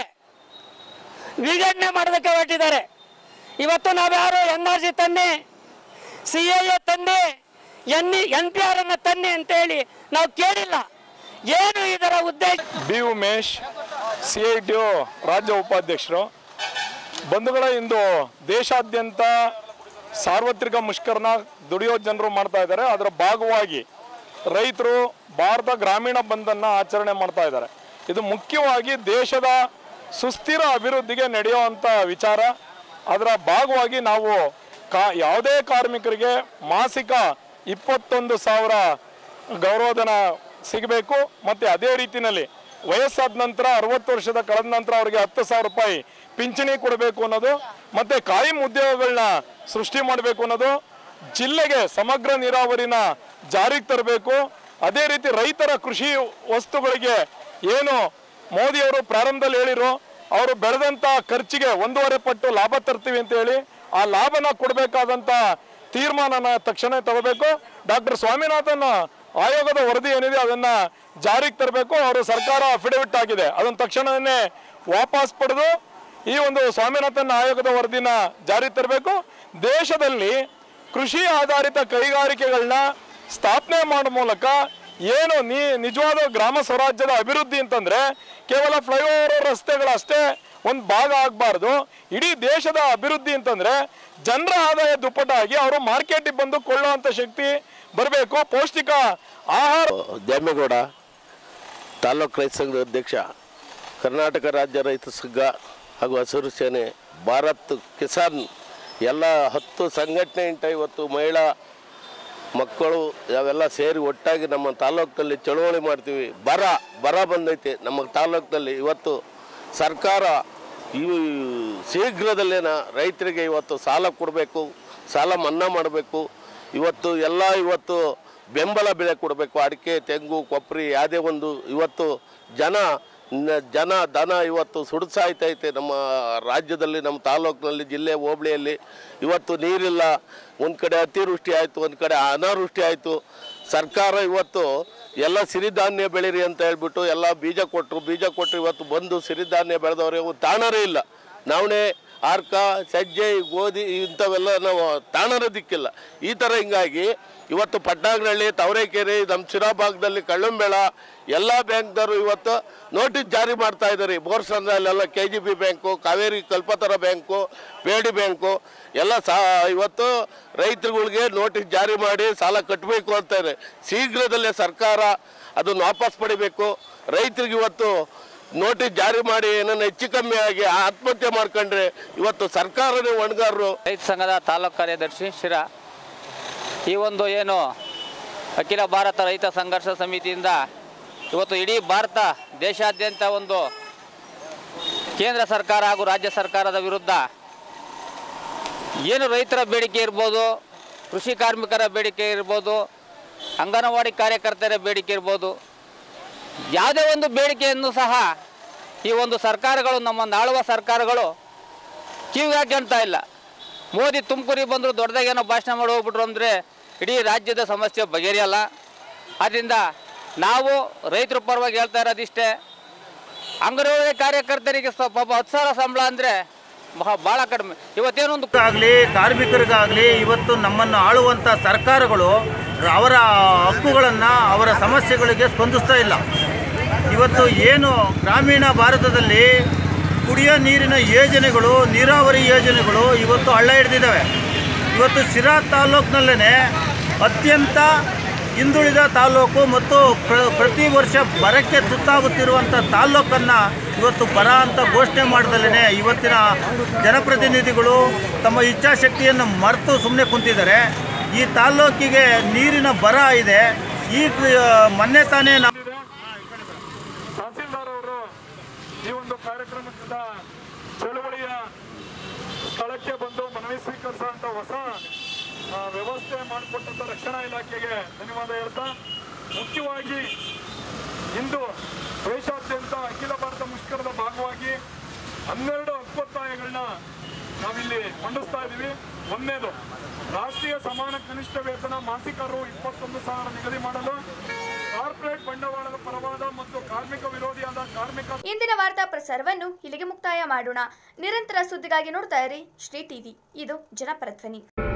ವಿಂಗಡಣೆ ಮಾಡೋದಕ್ಕೆ ಹೊರಟಿದ್ದಾರೆ ಇವತ್ತು ನಾವ್ಯಾರು ಎನ್ ಆರ್ ಸಿ ತನ್ನಿ ಸಿ ಎ ಎ ತನ್ನಿ ಎನ್ ಎನ್ ಪಿ ಆರ್ ಅನ್ನ ತನ್ನಿ ಅಂತೇಳಿ ನಾವು ಕೇಳಿಲ್ಲ ಏನು ಇದರ ಉದ್ದೇಶ B Umesh C I T U ರಾಜ್ಯ ಉಪಾಧ್ಯಕ್ಷರು ಬಂಧುಗಳ ಇಂದು ದೇಶಾದ್ಯಂತ ಸಾರ್ವತ್ರಿಕ ಮುಷ್ಕರನ ದುಡಿಯೋ ಜನರು ಮಾಡ್ತಾ ಇದ್ದಾರೆ ಅದರ ಭಾಗವಾಗಿ ರೈತರು ಭಾರತ ಗ್ರಾಮೀಣ ಬಂಧನ್ನು ಆಚರಣೆ ಮಾಡ್ತಾ ಇದ್ದಾರೆ ಇದು ಮುಖ್ಯವಾಗಿ ದೇಶದ ಸುಸ್ಥಿರ ಅಭಿವೃದ್ಧಿಗೆ ನಡೆಯುವಂಥ ವಿಚಾರ ಅದರ ಭಾಗವಾಗಿ ನಾವು ಕಾ ಯಾವುದೇ ಕಾರ್ಮಿಕರಿಗೆ ಮಾಸಿಕ ಇಪ್ಪತ್ತೊಂದು ಸಾವಿರ ಗೌರವಧನ ಸಿಗಬೇಕು ಮತ್ತು ಅದೇ ರೀತಿಯಲ್ಲಿ ವಯಸ್ಸಾದ ನಂತರ ಅರವತ್ತು ವರ್ಷದ ಕಳೆದ ನಂತರ ಅವರಿಗೆ ಹತ್ತು ಸಾವಿರ ರೂಪಾಯಿ ಪಿಂಚಣಿ ಕೊಡಬೇಕು ಅನ್ನೋದು ಮತ್ತು ಕಾಯಂ ಉದ್ಯೋಗಗಳನ್ನ ಸೃಷ್ಟಿ ಮಾಡಬೇಕು ಅನ್ನೋದು ಜಿಲ್ಲೆಗೆ ಸಮಗ್ರ ನೀರಾವರಿನ ಜಾರಿಗೆ ತರಬೇಕು ಅದೇ ರೀತಿ ರೈತರ ಕೃಷಿ ವಸ್ತುಗಳಿಗೆ ಏನು ಮೋದಿಯವರು ಪ್ರಾರಂಭದಲ್ಲಿ ಹೇಳಿರು ಅವರು ಬೆಳೆದಂಥ ಖರ್ಚಿಗೆ ಒಂದೂವರೆ ಪಟ್ಟು ಲಾಭ ತರ್ತೀವಿ ಅಂತ ಹೇಳಿ ಆ ಲಾಭನ ಕೊಡಬೇಕಾದಂಥ ತೀರ್ಮಾನನ ತಕ್ಷಣ ತಗೋಬೇಕು ಡಾಕ್ಟರ್ ಸ್ವಾಮಿನಾಥನ್ ಆಯೋಗದ ವರದಿ ಏನಿದೆ ಅದನ್ನ ಜಾರಿಗೆ ತರಬೇಕು ಅವರು ಸರ್ಕಾರ ಅಫಿಡವಿಟ್ ಆಗಿದೆ ಅದನ್ನ ತಕ್ಷಣವೇ ವಾಪಸ್ ಪಡೆದು ಈ ಒಂದು ಸ್ವಾಮಿನಾಥನ್ ಆಯೋಗದ ವರದಿನ ಜಾರಿಗೆ ತರಬೇಕು ದೇಶದಲ್ಲಿ ಕೃಷಿ ಆಧಾರಿತ ಕೈಗಾರಿಕೆಗಳನ್ನ ಸ್ಥಾಪನೆ ಮಾಡೋ ಮೂಲಕ ಏನು ನೀ ನಿಜವಾದ ಗ್ರಾಮ ಸ್ವರಾಜ್ಯದ ಅಭಿವೃದ್ಧಿ ಅಂತಂದ್ರೆ ಕೇವಲ ಫ್ಲೈಓವರ್ ರಸ್ತೆಗಳಷ್ಟೇ ಒಂದು ಭಾಗ ಆಗಬಾರ್ದು ಇಡೀ ದೇಶದ ಅಭಿವೃದ್ಧಿ ಅಂತಂದ್ರೆ ಜನರ ಆದಾಯ ದುಪ್ಪಟ್ಟಾಗಿ ಅವರು ಮಾರ್ಕೆಟಿಗೆ ಬಂದು ಕೊಳ್ಳುವಂಥ ಶಕ್ತಿ ಬರಬೇಕು ಪೌಷ್ಟಿಕ ಆಹಾರ ದ್ಯಾಮೇಗೌಡ ತಾಲೂಕು ರೈತ ಸಂಘದ ಅಧ್ಯಕ್ಷ ಕರ್ನಾಟಕ ರಾಜ್ಯ ರೈತ ಸಂಘ ಹಾಗೂ ಹಸಿರು ಸೇನೆ ಭಾರತ್ ಕಿಸಾನ್ ಎಲ್ಲ ಹತ್ತು ಸಂಘಟನೆ ಇಂಟ ಇವತ್ತು ಮಹಿಳಾ ಮಕ್ಕಳು ಅವೆಲ್ಲ ಸೇರಿ ಒಟ್ಟಾಗಿ ನಮ್ಮ ತಾಲೂಕಿನಲ್ಲಿ ಚಳುವಳಿ ಮಾಡ್ತೀವಿ ಬರ ಬರ ಬಂದೈತೆ ನಮ್ಮ ತಾಲೂಕಿನಲ್ಲಿ ಇವತ್ತು ಸರ್ಕಾರ ಈ ಶೀಘ್ರದಲ್ಲೇನ ರೈತರಿಗೆ ಇವತ್ತು ಸಾಲ ಕೊಡಬೇಕು ಸಾಲ ಮನ್ನಾ ಮಾಡಬೇಕು ಇವತ್ತು ಎಲ್ಲ ಇವತ್ತು ಬೆಂಬಲ ಬೆಲೆ ಕೊಡಬೇಕು ಅಡಿಕೆ ತೆಂಗು ಕೊಬ್ಬರಿ ಯಾವುದೇ ಒಂದು ಇವತ್ತು ಜನ ನ- ಜನ ದನ ಇವತ್ತು ಸುಡಿಸಾಯ್ತೈತೆ ನಮ್ಮ ರಾಜ್ಯದಲ್ಲಿ ನಮ್ಮ ತಾಲೂಕಿನಲ್ಲಿ ಜಿಲ್ಲೆ ಹೋಬಳಿಯಲ್ಲಿ ಇವತ್ತು ನೀರಿಲ್ಲ ಒಂದು ಕಡೆ ಅತಿವೃಷ್ಟಿ ಆಯಿತು ಒಂದು ಕಡೆ ಅನಾವೃಷ್ಟಿ ಆಯಿತು ಸರ್ಕಾರ ಇವತ್ತು ಎಲ್ಲ ಸಿರಿಧಾನ್ಯ ಬೆಳೀರಿ ಅಂತ ಹೇಳ್ಬಿಟ್ಟು ಎಲ್ಲ ಬೀಜ ಕೊಟ್ಟರು ಬೀಜ ಕೊಟ್ಟರು ಇವತ್ತು ಬಂದು ಸಿರಿಧಾನ್ಯ ಬೆಳೆದವ್ರಿಗೆ ಒಂದು ತಾಣರೇ ಇಲ್ಲ ನವಣೆ ಆರ್ಕ ಸಜ್ಜೆ ಗೋಧಿ ಇಂಥವೆಲ್ಲ ನಾವು ತಾಣರೋದಿಕ್ಕಿಲ್ಲ ಈ ಥರ ಹಿಂಗಾಗಿ ಇವತ್ತು ಪಟ್ನಾಗ್ನಹಳ್ಳಿ ತವರೇಕೆರೆ ನಮ್ಮ ಶಿರಾ ಭಾಗದಲ್ಲಿ ಕಳ್ಳಂಬೆಳ ಎಲ್ಲ ಬ್ಯಾಂಕ್ದವರು ಇವತ್ತು ನೋಟಿಸ್ ಜಾರಿ ಮಾಡ್ತಾ ಇದ್ದಾರೆ ಬೋರ್ಸಂದ್ರಲ್ಲೆಲ್ಲ K G B bank Kaveri Kalpataru bank ಪೇಡಿ ಬ್ಯಾಂಕು ಎಲ್ಲ ಸಾ ಇವತ್ತು ರೈತರುಗಳಿಗೆ ನೋಟಿಸ್ ಜಾರಿ ಮಾಡಿ ಸಾಲ ಕಟ್ಟಬೇಕು ಅಂತಾರೆ ಶೀಘ್ರದಲ್ಲೇ ಸರ್ಕಾರ ಅದನ್ನು ವಾಪಸ್ ಪಡಿಬೇಕು ರೈತರಿಗೆ ಇವತ್ತು ನೋಟಿಸ್ ಜಾರಿ ಮಾಡಿ ಏನನ್ನ ಹೆಚ್ಚು ಕಮ್ಮಿ ಆಗಿ ಆತ್ಮಹತ್ಯೆ ಮಾಡ್ಕೊಂಡ್ರೆ ಇವತ್ತು ಸರ್ಕಾರನೇ ಹೊಣೆಗಾರರು ರೈತ ಸಂಘದ ತಾಲೂಕು ಕಾರ್ಯದರ್ಶಿ ಶಿರಾ ಈ ಒಂದು ಏನು ಅಖಿಲ ಭಾರತ ರೈತ ಸಂಘರ್ಷ ಸಮಿತಿಯಿಂದ ಇವತ್ತು ಇಡೀ ಭಾರತ ದೇಶಾದ್ಯಂತ ಒಂದು ಕೇಂದ್ರ ಸರ್ಕಾರ ಹಾಗೂ ರಾಜ್ಯ ಸರ್ಕಾರದ ವಿರುದ್ಧ ಏನು ರೈತರ ಬೇಡಿಕೆ ಇರ್ಬೋದು ಕೃಷಿ ಕಾರ್ಮಿಕರ ಬೇಡಿಕೆ ಇರ್ಬೋದು ಅಂಗನವಾಡಿ ಕಾರ್ಯಕರ್ತರ ಬೇಡಿಕೆ ಇರ್ಬೋದು ಯಾವುದೇ ಒಂದು ಬೇಡಿಕೆಯನ್ನು ಸಹ ಈ ಒಂದು ಸರ್ಕಾರಗಳು ನಮ್ಮನ್ನು ಆಳುವ ಸರ್ಕಾರಗಳು ಕಿವಿಗೆ ಹಾಕ್ಯಂತ ಇಲ್ಲ ಮೋದಿ ತುಮಕೂರಿಗೆ ಬಂದರು ದೊಡ್ಡದಾಗೇನೋ ಭಾಷಣ ಮಾಡಿ ಹೋಗ್ಬಿಟ್ರು ಅಂದರೆ ಇಡೀ ರಾಜ್ಯದ ಸಮಸ್ಯೆ ಬಗೆಹರಿಯಲ್ಲ ಆದ್ದರಿಂದ ನಾವು ರೈತರ ಪರವಾಗಿ ಹೇಳ್ತಾ ಇರೋದಿಷ್ಟೇ ಅಂಗನವಾಡಿ ಕಾರ್ಯಕರ್ತರಿಗೆ ಸ- ಪಾಪ ಹತ್ತು ಸಾವಿರ ಸಂಬಳ ಅಂದರೆ ಭಾಳ ಕಡಿಮೆ ಇವತ್ತೇನೊಂದು ಆಗಲಿ ಕಾರ್ಮಿಕರಿಗಾಗಲಿ ಇವತ್ತು ನಮ್ಮನ್ನು ಆಳುವಂಥ ಸರ್ಕಾರಗಳು ಅವರ ಹಕ್ಕುಗಳನ್ನು ಅವರ ಸಮಸ್ಯೆಗಳಿಗೆ ಸ್ಪಂದಿಸ್ತಾ ಇಲ್ಲ ಇವತ್ತು ಏನು ಗ್ರಾಮೀಣ ಭಾರತದಲ್ಲಿ ಕುಡಿಯೋ ನೀರಿನ ಯೋಜನೆಗಳು ನೀರಾವರಿ ಯೋಜನೆಗಳು ಇವತ್ತು ಹಳ್ಳ ಹಿಡಿದಿದ್ದಾವೆ ಇವತ್ತು ಶಿರಾ ತಾಲೂಕಿನಲ್ಲೇ ಅತ್ಯಂತ ಹಿಂದುಳಿದ ತಾಲೂಕು ಮತ್ತು ಪ್ರ ಪ್ರತಿ ವರ್ಷ ಬರಕ್ಕೆ ತುತ್ತಾಗುತ್ತಿರುವಂಥ ತಾಲ್ಲೂಕನ್ನು ಇವತ್ತು ಬರ ಅಂತ ಘೋಷಣೆ ಮಾಡ್ದಲೇ ಇವತ್ತಿನ ಜನಪ್ರತಿನಿಧಿಗಳು ತಮ್ಮ ಇಚ್ಛಾಶಕ್ತಿಯನ್ನು ಮರೆತು ಸುಮ್ಮನೆ ಕುಂತಿದ್ದಾರೆ ಈ ತಾಲ್ಲೂಕಿಗೆ ನೀರಿನ ಬರ ಇದೆ ಈ ಆ, ಮೊನ್ನೆ ತಾನೇ ನಾವು ತಹಸೀಲ್ದಾರ್ ಅವರು ಈ ಒಂದು ಕಾರ್ಯಕ್ರಮದಿಂದ ಚಳುವಳಿಯ ಸ್ಥಳಕ್ಕೆ ಬಂದು ಮನವಿ ಸ್ವೀಕರಿಸುವಂತ ಹೊಸ ಆ, ವ್ಯವಸ್ಥೆ ಮಾಡ್ತಾ ಕೊಟ್ಟಂತ ರಕ್ಷಣಾ ಇಲಾಖೆಗೆ ಧನ್ಯವಾದ ಹೇಳ್ತಾ ಮುಖ್ಯವಾಗಿ ಇಂದು ದೇಶಾದ್ಯಂತ ಅಖಿಲ ಭಾರತ ಮುಷ್ಕರದ ಭಾಗವಾಗಿ ಹನ್ನೆರಡು ಹಕ್ಕೊತ್ತಾಯಗಳನ್ನ ನಾವಿಲ್ಲಿ ಮಂಡಿಸ್ತಾ ಇದ್ದೀವಿ ಒಂದನೇದು ರಾಷ್ಟ್ರೀಯ ಸಮಾನ ಕನಿಷ್ಠ ವೇತನ ಮಾಸಿಕ ರು ಇಪ್ಪತ್ತೊಂದು ಸಾವಿರ ನಿಗದಿ ಮಾಡಲು ಕಾರ್ಪೊರೇಟ್ ಬಂಡವಾಳದ ಪರವಾದ ಮತ್ತು ಕಾರ್ಮಿಕ ವಿರೋಧಿಯಾದ ಕಾರ್ಮಿಕ ಇಂದಿನ ವಾರ್ತಾ ಪ್ರಸಾರವನ್ನು ಇಲ್ಲಿಗೆ ಮುಕ್ತಾಯ ಮಾಡೋಣ ನಿರಂತರ ಸುದ್ದಿಗಾಗಿ ನೋಡ್ತಾ ಇರಿ ಶ್ರೀ ಟಿವಿ ಇದು ಜನಪರ ಧ್ವನಿ